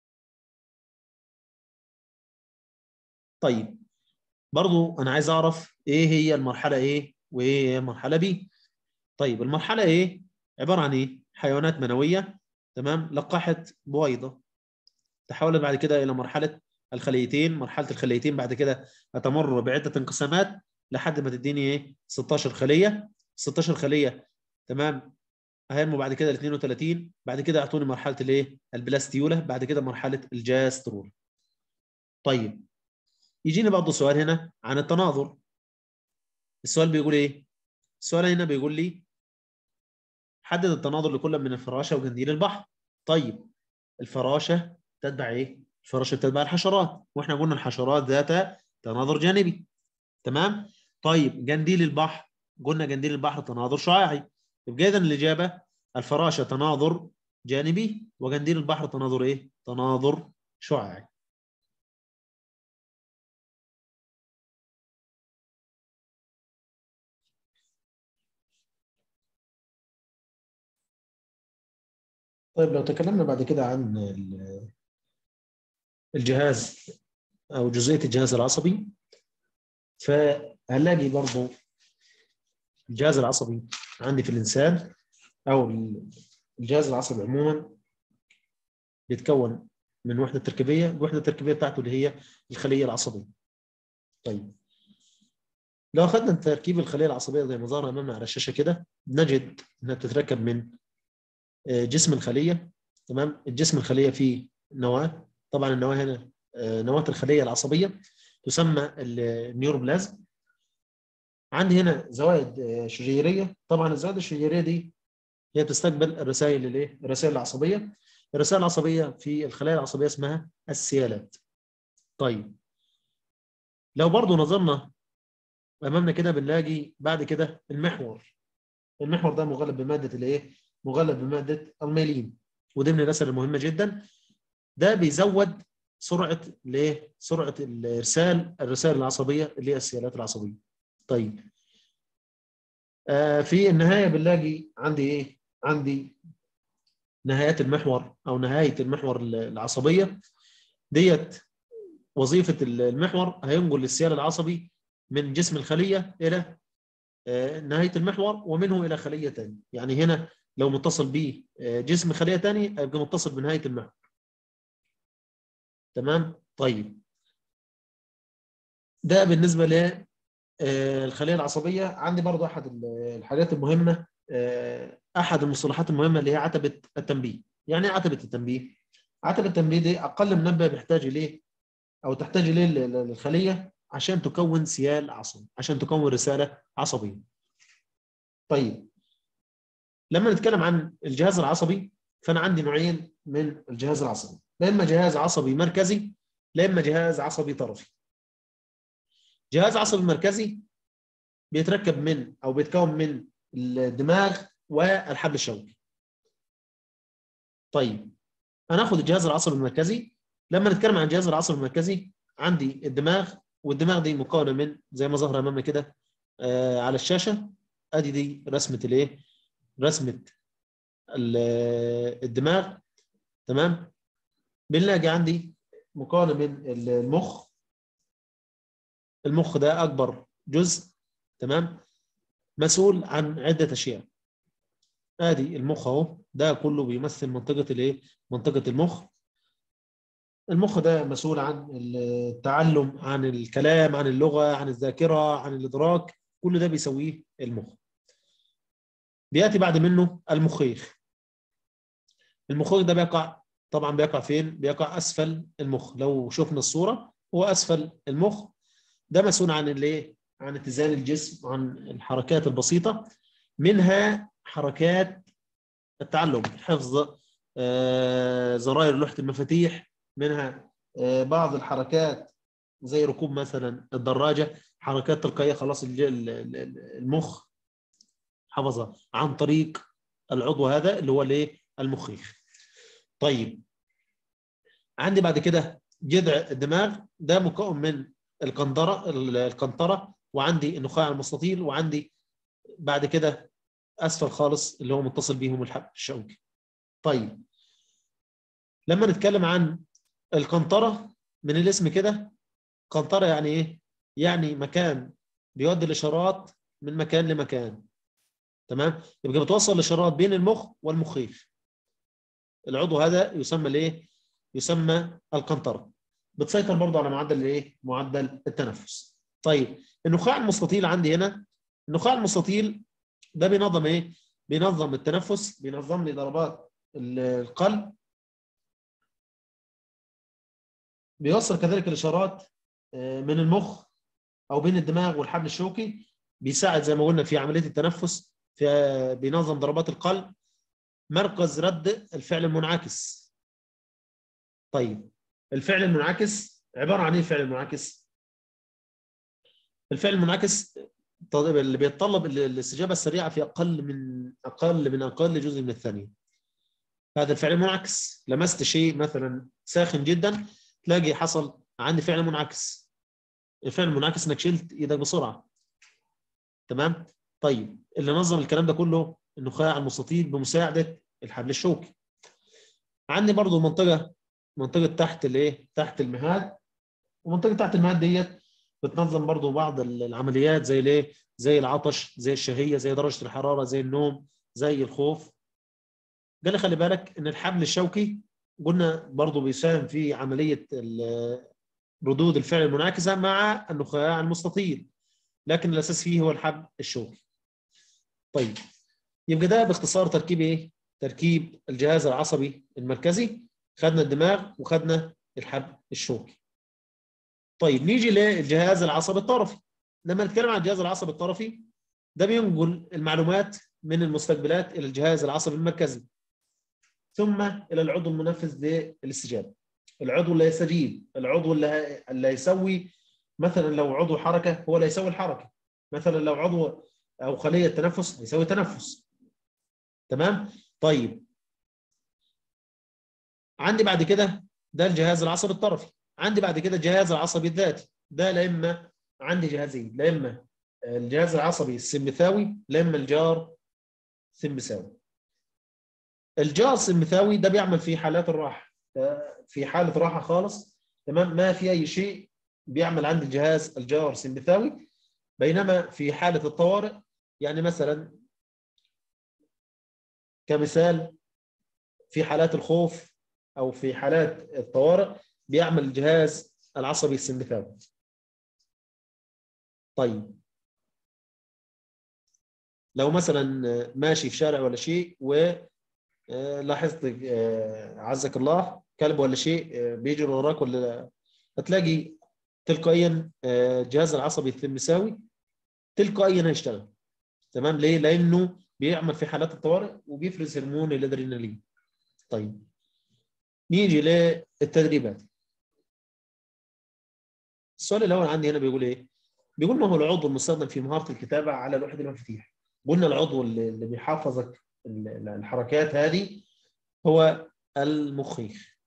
طيب برضو انا عايز اعرف ايه هي المرحله ايه وايه هي المرحله بي طيب المرحله ايه عباره عن ايه حيوانات منويه تمام لقحت بويضه تحولت بعد كده الى مرحله الخليتين مرحله الخليتين بعد كده هتمر بعده انقسامات لحد ما تديني ايه 16 خليه 16 خليه تمام هينمو بعد كده ل 32 بعد كده اعطوني مرحله الايه البلاستيولا بعد كده مرحله الجاسترول طيب يجيني برضه سؤال هنا عن التناظر السؤال بيقول ايه السؤال هنا بيقول لي حدد التناظر لكل من الفراشه وجنديل البحر طيب الفراشه تتبع ايه الفراشه تتبع الحشرات واحنا قلنا الحشرات ذات تناظر جانبي تمام طيب جنديل البحر قلنا جنديل البحر تناظر شعاعي يبقى اذا الاجابه الفراشه تناظر جانبي وجنديل البحر تناظر ايه تناظر شعاعي طيب لو تكلمنا بعد كده عن الجهاز او جزئيه الجهاز العصبي فهنلاقي برضه الجهاز العصبي عندي في الانسان او الجهاز العصبي عموما بيتكون من وحده تركيبيه الوحده التركيبيه بتاعته اللي هي الخليه العصبيه طيب لو اخذنا تركيب الخليه العصبيه زي ما ظهر امامنا على الشاشه كده نجد انها بتتركب من جسم الخليه تمام الجسم الخليه فيه نواه طبعا النواه هنا نواه الخليه العصبيه تسمى النيوروبلازم عندي هنا زوائد شجيريه طبعا الزوائد الشجيريه دي هي بتستقبل الرسائل الايه الرسائل العصبيه الرسائل العصبيه في الخلايا العصبيه اسمها السيالات طيب لو برضو نظرنا امامنا كده بنلاقي بعد كده المحور المحور ده مغلف بماده الايه مغلف بماده الميلين ودي من الرسائل المهمه جدا ده بيزود سرعه ليه؟ سرعه الارسال الرسائل العصبيه اللي هي السيالات العصبيه. طيب آه في النهايه بنلاقي عندي ايه؟ عندي نهايات المحور او نهايه المحور العصبيه ديت وظيفه المحور هينقل السيال العصبي من جسم الخليه الى نهايه المحور ومنه الى خليه ثانيه يعني هنا لو متصل به جسم خليه ثانيه هيبقى متصل بنهايه المحور تمام طيب ده بالنسبه للخليه العصبيه عندي برضو احد الحاجات المهمه احد المصطلحات المهمه اللي هي عتبه التنبيه يعني ايه عتبه التنبيه عتبه التنبيه دي اقل منبه بيحتاج اليه او تحتاج اليه للخليه عشان تكون سيال عصبي عشان تكون رساله عصبيه طيب لما نتكلم عن الجهاز العصبي فانا عندي نوعين من الجهاز العصبي لا اما جهاز عصبي مركزي لا اما جهاز عصبي طرفي جهاز عصبي مركزي بيتركب من او بيتكون من الدماغ والحبل الشوكي طيب هناخد الجهاز العصبي المركزي لما نتكلم عن الجهاز العصبي المركزي عندي الدماغ والدماغ دي مكونه من زي ما ظهر امامنا كده آه على الشاشه ادي دي رسمه الايه رسمه الدماغ تمام بنلاقي عندي مكونه من المخ المخ ده اكبر جزء تمام مسؤول عن عده اشياء ادي المخ اهو ده كله بيمثل منطقه الايه منطقه المخ المخ ده مسؤول عن التعلم عن الكلام عن اللغه عن الذاكره عن الادراك كل ده بيسويه المخ بياتي بعد منه المخيخ المخيخ ده بيقع طبعا بيقع فين بيقع اسفل المخ لو شفنا الصوره هو اسفل المخ ده مسؤول عن الايه عن اتزان الجسم عن الحركات البسيطه منها حركات التعلم حفظ آه زراير لوحه المفاتيح منها آه بعض الحركات زي ركوب مثلا الدراجه حركات تلقائيه خلاص المخ حفظها عن طريق العضو هذا اللي هو الايه المخيخ طيب عندي بعد كده جذع الدماغ ده مكون من القنطره القنطره وعندي النخاع المستطيل وعندي بعد كده اسفل خالص اللي هو متصل بيهم الحبل الشوكي طيب لما نتكلم عن القنطره من الاسم كده قنطره يعني ايه يعني مكان بيودي الاشارات من مكان لمكان تمام يبقى بتوصل الاشارات بين المخ والمخيخ العضو هذا يسمى الايه يسمى القنطره بتسيطر برضه على معدل الايه معدل التنفس طيب النخاع المستطيل عندي هنا النخاع المستطيل ده بينظم ايه بينظم التنفس بينظم لي ضربات القلب بيوصل كذلك الاشارات من المخ او بين الدماغ والحبل الشوكي بيساعد زي ما قلنا في عمليه التنفس في بينظم ضربات القلب مركز رد الفعل المنعكس طيب الفعل المنعكس عباره عن ايه الفعل المنعكس الفعل المنعكس اللي بيتطلب الاستجابه السريعه في اقل من اقل من اقل جزء من الثانيه هذا الفعل المنعكس لمست شيء مثلا ساخن جدا تلاقي حصل عندي فعل منعكس الفعل المنعكس انك شلت ايدك بسرعه تمام طيب اللي نظم الكلام ده كله النخاع المستطيل بمساعده الحبل الشوكي عندي برضو منطقه منطقه تحت الايه تحت المهاد ومنطقه تحت المهاد ديت بتنظم برضو بعض العمليات زي الايه زي العطش زي الشهيه زي درجه الحراره زي النوم زي الخوف قال لي خلي بالك ان الحبل الشوكي قلنا برضو بيساهم في عمليه ردود الفعل المنعكسه مع النخاع المستطيل لكن الاساس فيه هو الحبل الشوكي طيب يبقى ده باختصار تركيب ايه تركيب الجهاز العصبي المركزي خدنا الدماغ وخدنا الحبل الشوكي طيب نيجي للجهاز العصبي الطرفي لما نتكلم عن الجهاز العصبي الطرفي ده بينقل المعلومات من المستقبلات الى الجهاز العصبي المركزي ثم الى العضو المنفذ للاستجابه العضو اللي يستجيب العضو اللي اللي هيسوي مثلا لو عضو حركه هو اللي يسوي الحركه مثلا لو عضو او خليه تنفس هيسوي تنفس تمام طيب عندي بعد كده ده الجهاز العصبي الطرفي عندي بعد كده الجهاز العصبي الذاتي ده لا اما عندي جهازين لا اما الجهاز العصبي السمثاوي لا اما الجار سمثاوي الجار السمثاوي ده بيعمل في حالات الراحه في حاله راحه خالص تمام ما في اي شيء بيعمل عند الجهاز الجار سمثاوي بينما في حاله الطوارئ يعني مثلا كمثال في حالات الخوف او في حالات الطوارئ بيعمل الجهاز العصبي السمثاوي طيب لو مثلا ماشي في شارع ولا شيء ولاحظت عزك الله كلب ولا شيء بيجري وراك ولا هتلاقي تلقائيا الجهاز العصبي الثمساوي تلقائيا هيشتغل تمام ليه؟ لانه بيعمل في حالات الطوارئ وبيفرز هرمون الادرينالين طيب نيجي للتدريبات السؤال الاول عندي هنا بيقول ايه؟ بيقول ما هو العضو المستخدم في مهاره الكتابه على لوحه المفاتيح؟ قلنا العضو اللي بيحفظك الحركات هذه هو المخيخ.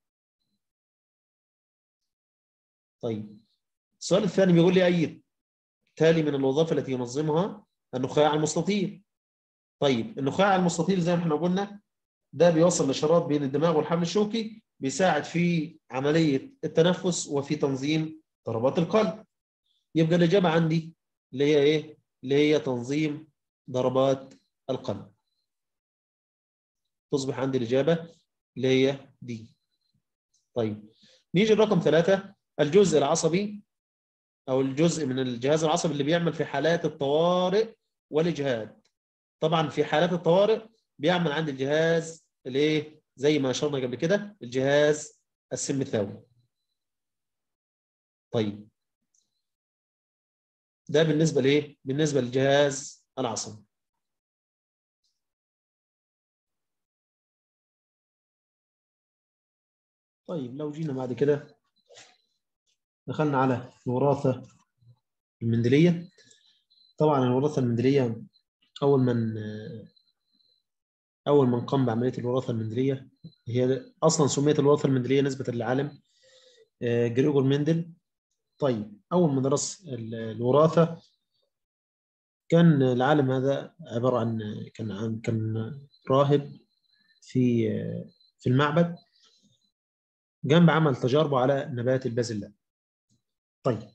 طيب السؤال الثاني بيقول لي اي تالي من الوظائف التي ينظمها النخاع المستطيل. طيب النخاع المستطيل زي ما احنا قلنا ده بيوصل الاشارات بين الدماغ والحبل الشوكي بيساعد في عمليه التنفس وفي تنظيم ضربات القلب. يبقى الاجابه عندي اللي هي ايه؟ اللي هي تنظيم ضربات القلب. تصبح عندي الاجابه اللي هي دي. طيب نيجي لرقم ثلاثه الجزء العصبي او الجزء من الجهاز العصبي اللي بيعمل في حالات الطوارئ والاجهاد. طبعا في حالات الطوارئ بيعمل عند الجهاز الايه؟ زي ما اشرنا قبل كده الجهاز السمثاوي. طيب ده بالنسبه لايه؟ بالنسبه للجهاز العصبي. طيب لو جينا بعد كده دخلنا على الوراثه المندليه طبعا الوراثه المندليه اول من اول من قام بعمليه الوراثه المندليه هي اصلا سميت الوراثه المندليه نسبه للعالم جريجور مندل طيب اول ما درس الوراثه كان العالم هذا عباره عن كان عن كان راهب في في المعبد قام بعمل تجاربه على نبات البازلاء طيب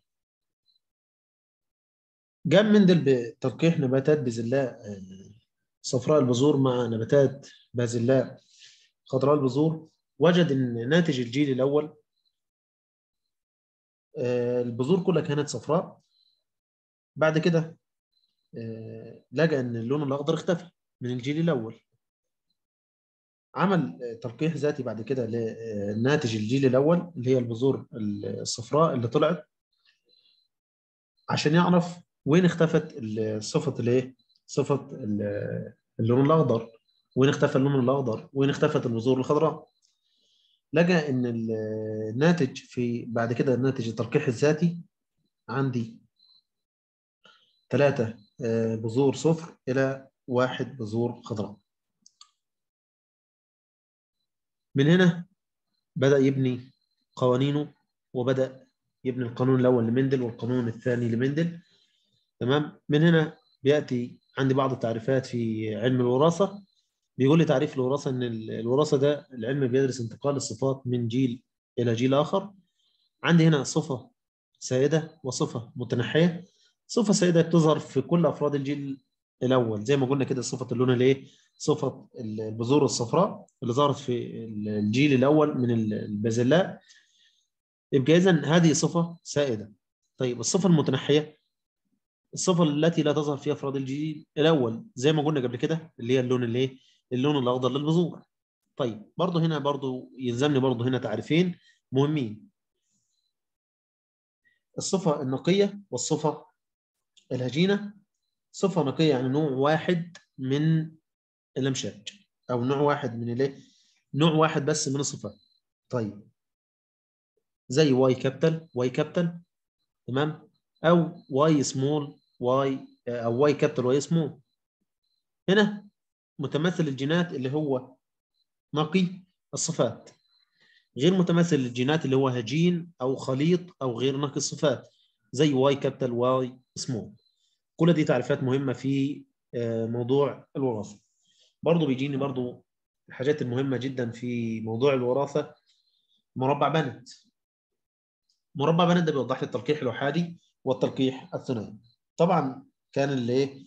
قام مندل بتلقيح نباتات بازلاء صفراء البذور مع نباتات بازلاء خضراء البذور وجد ان ناتج الجيل الاول البذور كلها كانت صفراء بعد كده لقى ان اللون الاخضر اختفى من الجيل الاول عمل تلقيح ذاتي بعد كده لناتج الجيل الاول اللي هي البذور الصفراء اللي طلعت عشان يعرف وين اختفت صفه الايه صفه اللون الاخضر وين اختفى اللون الاخضر وين اختفت البذور الخضراء لقى ان الناتج في بعد كده ناتج التلقيح الذاتي عندي ثلاثة بذور صفر إلى واحد بذور خضراء من هنا بدأ يبني قوانينه وبدأ يبني القانون الأول لمندل والقانون الثاني لمندل تمام من هنا بيأتي عندي بعض التعريفات في علم الوراثة بيقول لي تعريف الوراثة إن الوراثة ده العلم بيدرس انتقال الصفات من جيل إلى جيل آخر عندي هنا صفة سائدة وصفة متنحية صفة سائدة بتظهر في كل أفراد الجيل الأول زي ما قلنا كده صفة اللون الإيه؟ صفة البذور الصفراء اللي ظهرت في الجيل الأول من البازلاء يبقى إذا هذه صفة سائدة طيب الصفة المتنحية الصفة التي لا تظهر في أفراد الجيل الأول زي ما قلنا قبل كده اللي هي اللون الإيه؟ اللون الأخضر للبذور طيب برضه هنا برضه يلزمني برضه هنا تعريفين مهمين الصفة النقية والصفة الهجينة صفة نقية يعني نوع واحد من الأمشاج أو نوع واحد من الايه؟ نوع واحد بس من الصفات طيب زي واي كابيتال واي كابيتال تمام أو واي سمول واي أو واي كابيتال واي سمول هنا متمثل الجينات اللي هو نقي الصفات غير متماثل للجينات اللي هو هجين او خليط او غير ناقص صفات زي واي كابيتال واي سمول كل دي تعريفات مهمه في موضوع الوراثه برضو بيجيني برضو الحاجات المهمه جدا في موضوع الوراثه مربع بنت مربع بنت ده بيوضح لي التلقيح الاحادي والتلقيح الثنائي طبعا كان اللي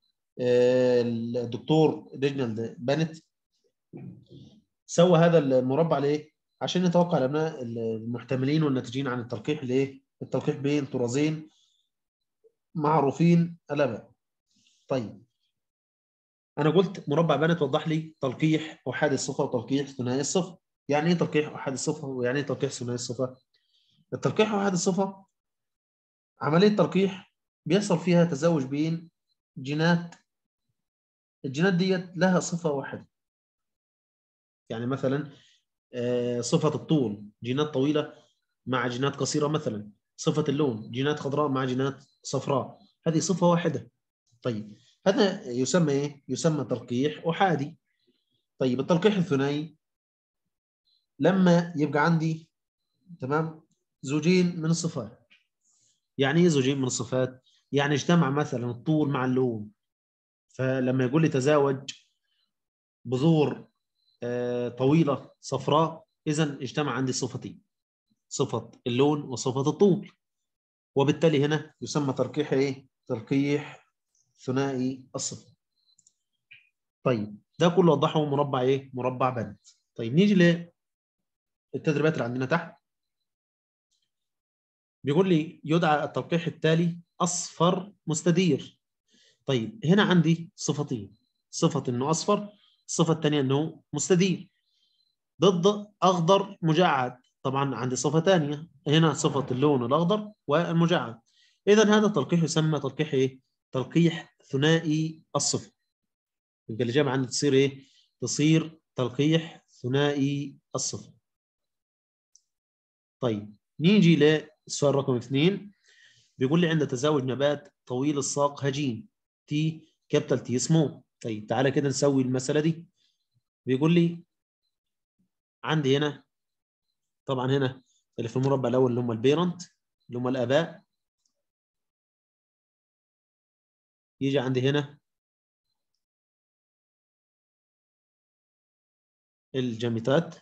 الدكتور ريجنالد بنت سوى هذا المربع ليه عشان يتوقع الابناء المحتملين والناتجين عن التلقيح ليه التلقيح بين طرازين معروفين الاباء طيب انا قلت مربع بنت وضح لي تلقيح احادي الصفه وتلقيح ثنائي الصفه يعني ايه تلقيح احادي الصفه ويعني ايه تلقيح ثنائي الصفه التلقيح احادي الصفه عمليه تلقيح بيحصل فيها تزاوج بين جينات الجينات ديت لها صفه واحده يعني مثلا صفه الطول جينات طويله مع جينات قصيره مثلا صفه اللون جينات خضراء مع جينات صفراء هذه صفه واحده طيب هذا يسمى ايه يسمى تلقيح احادي طيب التلقيح الثنائي لما يبقى عندي تمام زوجين من الصفات يعني ايه زوجين من الصفات يعني اجتمع مثلا الطول مع اللون فلما يقول لي تزاوج بذور طويله صفراء اذا اجتمع عندي صفتين صفه اللون وصفه الطول وبالتالي هنا يسمى تلقيح ايه تلقيح ثنائي الصفه طيب ده كله وضحه مربع ايه مربع بنت طيب نيجي للتدريبات اللي عندنا تحت بيقول لي يدعى التلقيح التالي اصفر مستدير طيب هنا عندي صفتين صفه انه اصفر الصفه الثانيه انه مستدير ضد اخضر مجعد طبعا عندي صفه ثانيه هنا صفه اللون الاخضر والمجعد اذا هذا التلقيح يسمى تلقيح ايه تلقيح ثنائي الصفه يبقى الاجابه عندي تصير ايه تصير تلقيح ثنائي الصفه طيب نيجي للسؤال رقم اثنين بيقول لي عند تزاوج نبات طويل الساق هجين تي كابيتال تي سمول طيب تعالى كده نسوي المساله دي بيقول لي عندي هنا طبعا هنا اللي في المربع الاول اللي هم البيرنت اللي هم الاباء يجي عندي هنا الجاميتات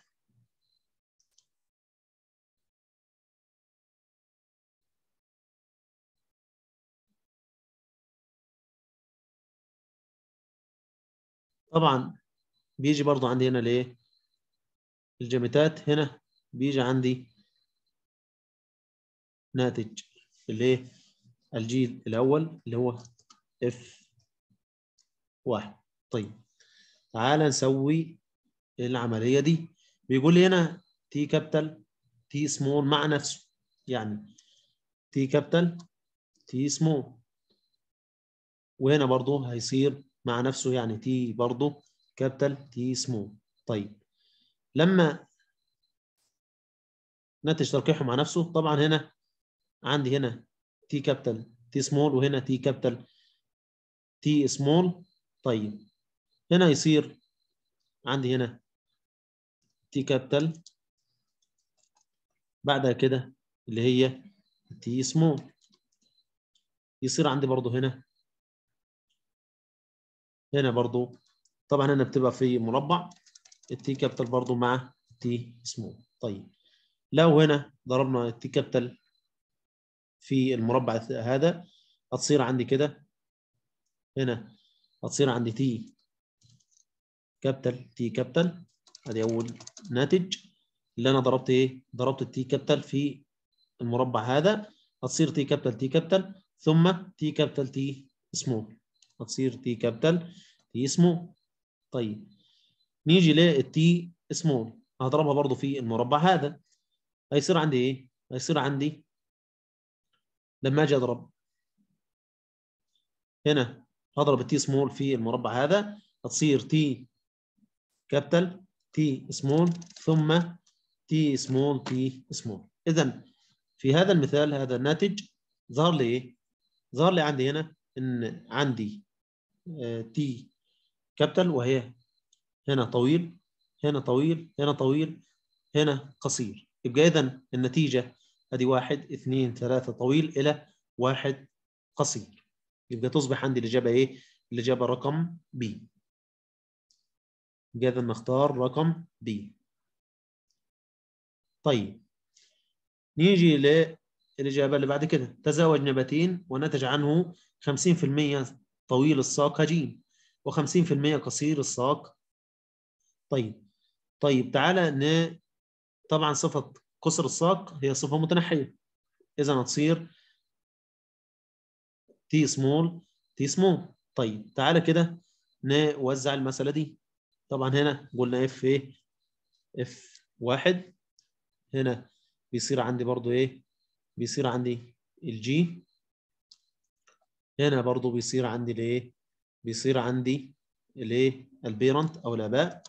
طبعا بيجي برضو عندي هنا الايه الجاميتات هنا بيجي عندي ناتج الايه الجيل الاول اللي هو اف واحد طيب تعال نسوي العمليه دي بيقول لي هنا تي كابيتال تي سمول مع نفسه يعني تي كابيتال تي سمول وهنا برضو هيصير مع نفسه يعني تي برضو كابيتال تي سمول طيب لما نتج تلقيحه مع نفسه طبعا هنا عندي هنا تي كابيتال تي سمول وهنا تي كابيتال تي سمول طيب هنا يصير عندي هنا تي كابيتال بعدها كده اللي هي تي سمول يصير عندي برضو هنا هنا برضو طبعا هنا بتبقى في مربع التي كابيتال برضو مع تي سمول طيب لو هنا ضربنا التي كابيتال في المربع هذا هتصير عندي كده هنا هتصير عندي تي كابيتال تي كابيتال ادي اول ناتج اللي انا ضربت ايه ضربت التي كابيتال في المربع هذا هتصير تي كابيتال تي كابيتال ثم تي كابيتال تي سمول هتصير تي كابيتال تي سمول طيب نيجي للتي سمول هضربها برضو في المربع هذا هيصير عندي ايه هيصير عندي لما اجي اضرب هنا هضرب التي سمول في المربع هذا هتصير تي كابيتال تي سمول ثم تي سمول تي سمول اذا في هذا المثال هذا الناتج ظهر لي ايه ظهر لي عندي هنا ان عندي تي كابيتال وهي هنا طويل هنا طويل هنا طويل هنا قصير يبقى اذا النتيجه ادي واحد اثنين ثلاثه طويل الى واحد قصير يبقى تصبح عندي الاجابه ايه؟ الاجابه رقم بي يبقى اذا نختار رقم بي طيب نيجي للاجابه اللي بعد كده تزاوج نباتين ونتج عنه 50% طويل الساق هجين و50% قصير الساق طيب طيب تعالى ن طبعا صفه قصر الساق هي صفه متنحيه اذا هتصير تي سمول تي سمول طيب تعالى كده نوزع المساله دي طبعا هنا قلنا اف ايه اف واحد هنا بيصير عندي برضو ايه بيصير عندي الجي هنا برضو بيصير عندي الايه بيصير عندي الايه البيرنت او الاباء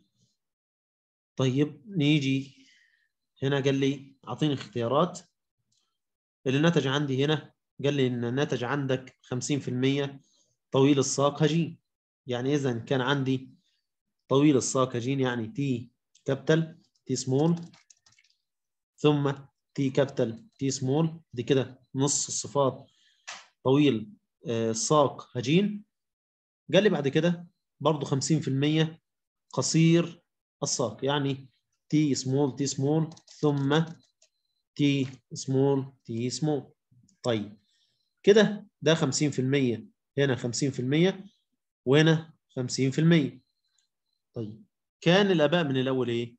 طيب نيجي هنا قال لي اعطيني اختيارات اللي نتج عندي هنا قال لي ان الناتج عندك 50% طويل الساق هجين يعني اذا كان عندي طويل الساق هجين يعني تي كابيتال تي سمول ثم تي كابيتال تي سمول دي كده نص الصفات طويل الساق هجين قال لي بعد كده برضه 50% قصير الساق يعني تي سمول تي سمول ثم تي سمول تي سمول طيب كده ده 50% هنا 50% وهنا 50% طيب كان الاباء من الاول ايه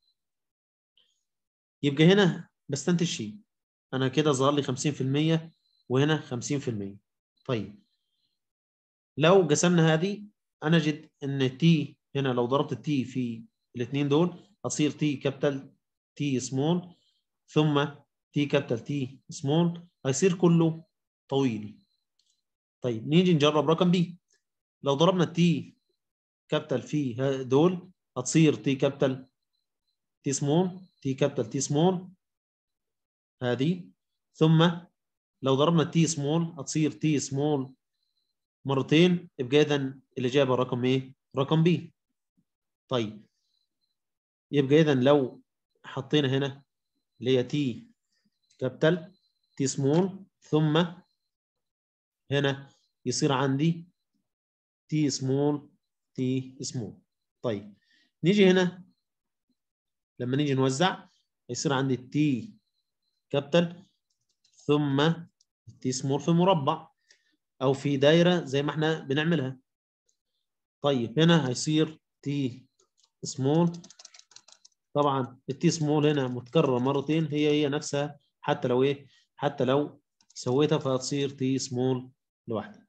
يبقى هنا بستنتج شيء انا كده ظهر لي 50% وهنا 50% طيب لو قسمنا هذه انا اجد ان تي هنا لو ضربت التي في الاثنين دول هتصير تي كابيتال تي سمول ثم تي كابيتال تي سمول هيصير كله طويل طيب نيجي نجرب رقم بي لو ضربنا التي كابيتال في دول هتصير تي كابيتال تي سمول تي كابيتال تي سمول هذه ثم لو ضربنا التي سمول هتصير تي سمول مرتين يبقى اذا الاجابه رقم ايه؟ رقم بي طيب يبقى اذا لو حطينا هنا اللي هي تي كابيتال تي سمول ثم هنا يصير عندي تي سمول تي سمول طيب نيجي هنا لما نيجي نوزع يصير عندي تي كابيتال ثم تي سمول في مربع او في دايره زي ما احنا بنعملها طيب هنا هيصير تي سمول طبعا التي سمول هنا متكرره مرتين هي هي نفسها حتى لو ايه حتى لو سويتها فهتصير تي سمول لوحدها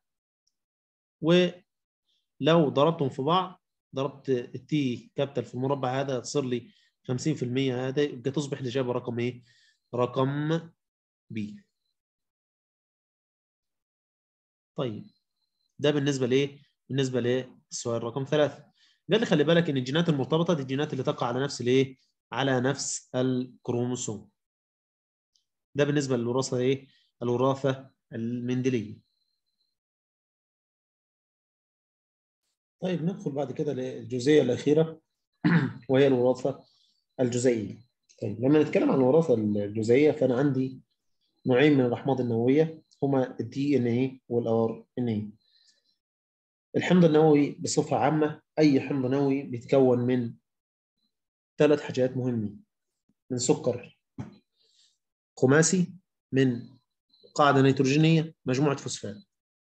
ولو ضربتهم في بعض ضربت التي كابيتال في المربع هذا تصير لي 50% هذا يبقى تصبح الاجابه رقم ايه؟ رقم بي. طيب ده بالنسبه لايه؟ بالنسبه للسؤال رقم ثلاثه. قال لي خلي بالك ان الجينات المرتبطه دي الجينات اللي تقع على نفس الايه؟ على نفس الكروموسوم. ده بالنسبه للوراثه ايه؟ الوراثه المندليه. طيب ندخل بعد كده للجزئيه الاخيره وهي الوراثه الجزيئيه. طيب لما نتكلم عن الوراثه الجزيئيه فانا عندي نوعين من الاحماض النوويه هما الدي ان اي والار ان اي. الحمض النووي بصفه عامه اي حمض نووي بيتكون من ثلاث حاجات مهمه من سكر خماسي من قاعده نيتروجينيه مجموعه فوسفات.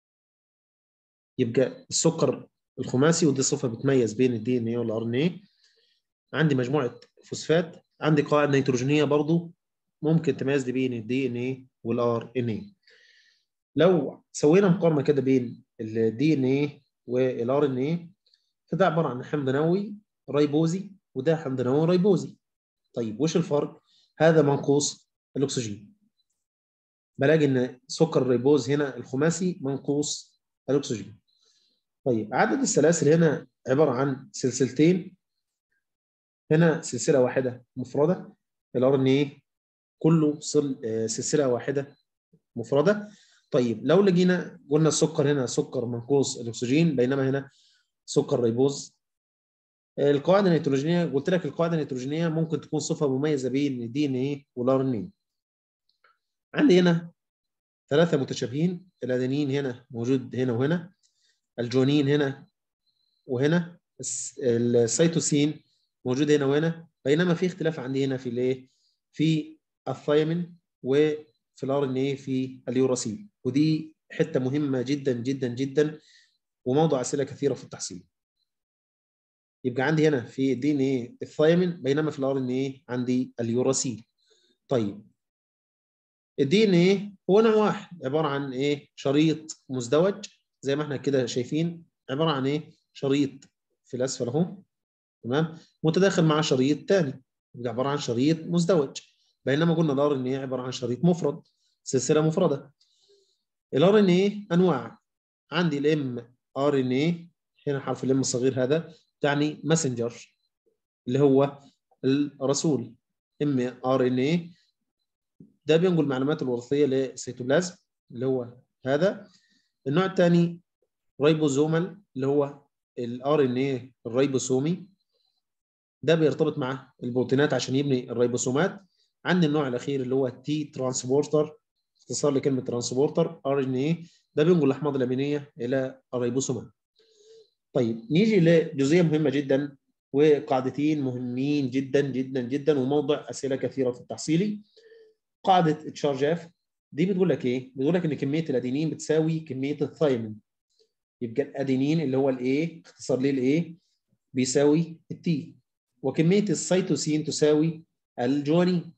يبقى السكر الخماسي ودي صفه بتميز بين الدي ان اي والار ان اي عندي مجموعه فوسفات عندي قواعد نيتروجينيه برضو ممكن تميز لي بين الدي ان اي والار ان اي لو سوينا مقارنه كده بين الدي ان اي والار ان اي فده عباره عن حمض نووي ريبوزي وده حمض نووي ريبوزي طيب وش الفرق هذا منقوص الاكسجين بلاقي ان سكر الريبوز هنا الخماسي منقوص الاكسجين طيب عدد السلاسل هنا عباره عن سلسلتين هنا سلسله واحده مفرده الار ان ايه كله سلسله واحده مفرده طيب لو لقينا قلنا السكر هنا سكر منقوص الاكسجين بينما هنا سكر ريبوز القواعد النيتروجينيه قلت لك القواعد النيتروجينيه ممكن تكون صفه مميزه بين الدي ان ايه والار ان ايه عندي هنا ثلاثه متشابهين الادينين هنا موجود هنا وهنا الجونين هنا وهنا السيتوسين موجود هنا وهنا بينما في اختلاف عندي هنا في الايه في الثايمين وفي الار ان ايه في اليوراسيل ودي حته مهمه جدا جدا جدا وموضوع اسئله كثيره في التحصيل يبقى عندي هنا في الدي ان ايه الثايمين بينما في الار ان ايه عندي اليوراسيل طيب الدي ان ايه هو نوع واحد عباره عن ايه شريط مزدوج زي ما احنا كده شايفين عباره عن ايه شريط في الاسفل اهو تمام متداخل مع شريط ثاني يبقى عباره عن شريط مزدوج بينما قلنا الار ان ايه عباره عن شريط مفرد سلسله مفرده الار ان ايه انواع عندي الام ار ان ايه هنا حرف الام الصغير هذا تعني ماسنجر اللي هو الرسول ام ار ان ايه ده بينقل المعلومات الوراثيه للسيتوبلازم اللي هو هذا النوع الثاني ريبوزومال اللي هو الار ان ايه الريبوسومي ده بيرتبط مع البروتينات عشان يبني الريبوسومات عندي النوع الاخير اللي هو تي ترانسبورتر اختصار لكلمه ترانسبورتر ار ان ايه ده بينقل الاحماض الامينيه الى الريبوسومات طيب نيجي لجزئيه مهمه جدا وقاعدتين مهمين جدا جدا جدا وموضع اسئله كثيره في التحصيلي قاعده تشارج اف دي بتقول لك ايه؟ بتقول لك ان كميه الادينين بتساوي كميه الثايمين يبقى الادينين اللي هو الايه اختصار ليه الايه بيساوي التي وكميه السيتوسين تساوي الجوانين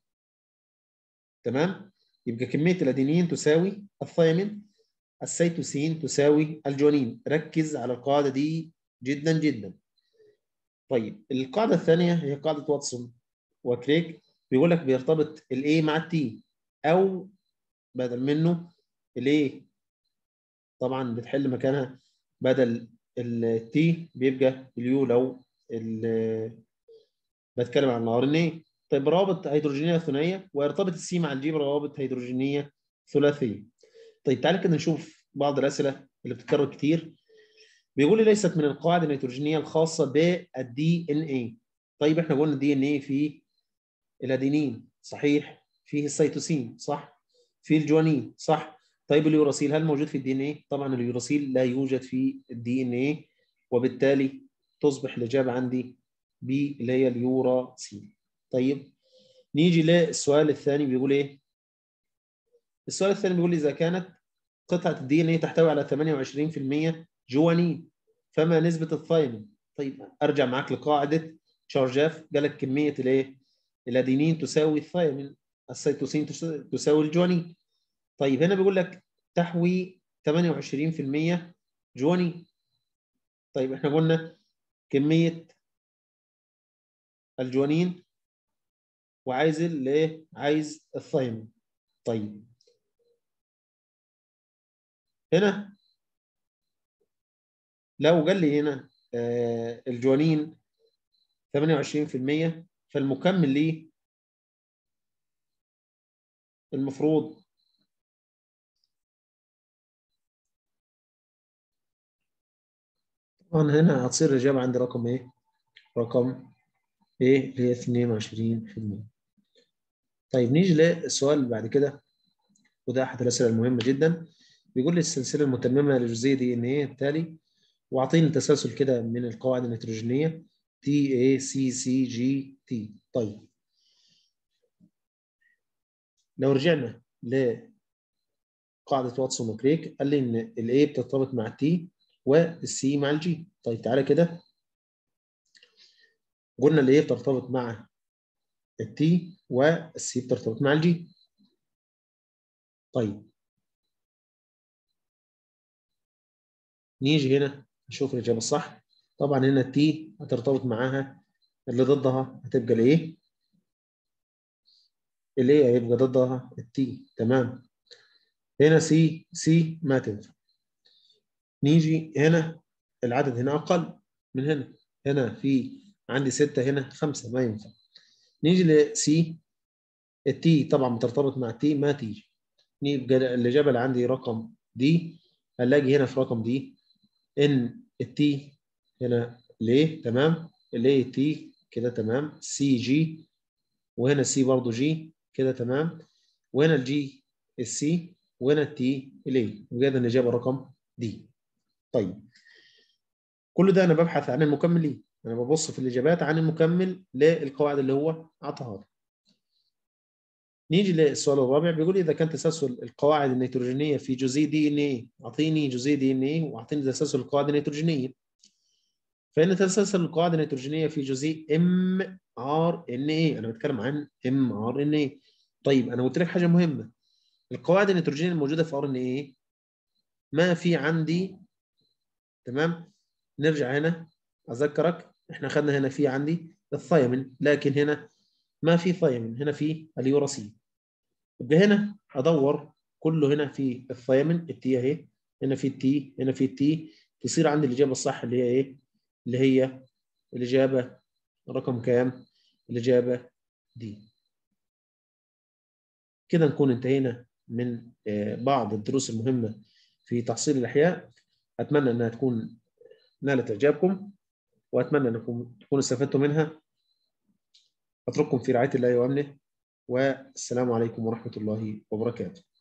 تمام يبقى كميه الادينين تساوي الثايمين السيتوسين تساوي الجوانين ركز على القاعده دي جدا جدا طيب القاعده الثانيه هي قاعده واتسون وكريك بيقول لك بيرتبط الاي مع التي او بدل منه الايه طبعا بتحل مكانها بدل التي بيبقى اليو لو بتكلم عن الار ان ايه طيب روابط هيدروجينيه ثنائيه ويرتبط السي مع الجي بروابط هيدروجينيه ثلاثيه طيب تعالى كده نشوف بعض الاسئله اللي بتتكرر كتير بيقول لي ليست من القواعد النيتروجينيه الخاصه بالدي ان اي طيب احنا قلنا الدي ان اي فيه الادينين صحيح فيه السيتوسين صح فيه الجوانين صح طيب اليوراسيل هل موجود في الدي ان اي طبعا اليوراسيل لا يوجد في الدي ان اي وبالتالي تصبح الاجابه عندي ب اللي هي اليوراسيل طيب نيجي للسؤال الثاني بيقول ايه السؤال الثاني بيقول لي اذا كانت قطعه الدي ان اي تحتوي على 28% جوانين فما نسبه الثايمين طيب ارجع معاك لقاعده تشارجاف قال لك كميه الايه الادينين تساوي الثايمين السيتوسين تساوي الجوانين طيب هنا بيقول لك تحوي 28% جوانين طيب احنا قلنا كميه الجوانين وعايز الايه عايز الثايمين طيب هنا لو قال لي هنا آه الجوانين 28% فالمكمل ليه المفروض طبعا هنا هتصير الإجابة عندي رقم إيه؟ رقم إيه اللي هي 22% طيب نيجي للسؤال اللي بعد كده وده أحد الأسئلة المهمة جدا بيقول لي السلسلة المتممة لجزيء دي إن إيه التالي وأعطيني تسلسل كده من القواعد النيتروجينية تي اي سي سي جي تي طيب لو رجعنا لقاعدة واتسون وكريك قال لي إن الاي بترتبط مع التي والسي مع الجي طيب تعالى كده قلنا الاي بترتبط مع التي والسي بترتبط مع الجي طيب نيجي هنا نشوف الإجابة الصح طبعا هنا التي هترتبط معاها اللي ضدها هتبقى الايه الايه هيبقى ضدها التي تمام هنا سي سي ما تنفع نيجي هنا العدد هنا اقل من هنا هنا في عندي ستة هنا خمسة ما ينفع نيجي لسي التي طبعا بترتبط مع التي ما تيجي يبقى الاجابه اللي عندي رقم دي هنلاقي هنا في رقم دي ان التي هنا ليه تمام اللي هي تي كده تمام سي جي وهنا سي برضه جي كده تمام وهنا الجي السي وهنا التي الاي وكده الاجابه رقم دي طيب كل ده انا ببحث عن المكمل ليه انا ببص في الاجابات عن المكمل للقواعد اللي هو اعطاها لي نيجي للسؤال الرابع بيقول اذا كان تسلسل القواعد النيتروجينيه في جزيء دي ان ايه اعطيني جزيء دي ان ايه واعطيني تسلسل القواعد النيتروجينيه فان تسلسل القواعد النيتروجينيه في جزيء ام ار ان ايه انا بتكلم عن ام ار ان ايه طيب انا قلت لك حاجه مهمه القواعد النيتروجينيه الموجوده في ار ان ايه ما في عندي تمام نرجع هنا اذكرك احنا خدنا هنا في عندي الثيامين لكن هنا ما في ثيامين هنا في اليوراسين يبقى هنا ادور كله هنا في الثيامين التي اهي هنا في التي هنا في التي تصير عندي الاجابه الصح اللي هي ايه اللي هي الاجابه رقم كام الاجابه دي كده نكون انتهينا من بعض الدروس المهمه في تحصيل الاحياء اتمنى انها تكون نالت اعجابكم واتمنى انكم تكونوا استفدتوا منها اترككم في رعايه الله وامنه والسلام عليكم ورحمه الله وبركاته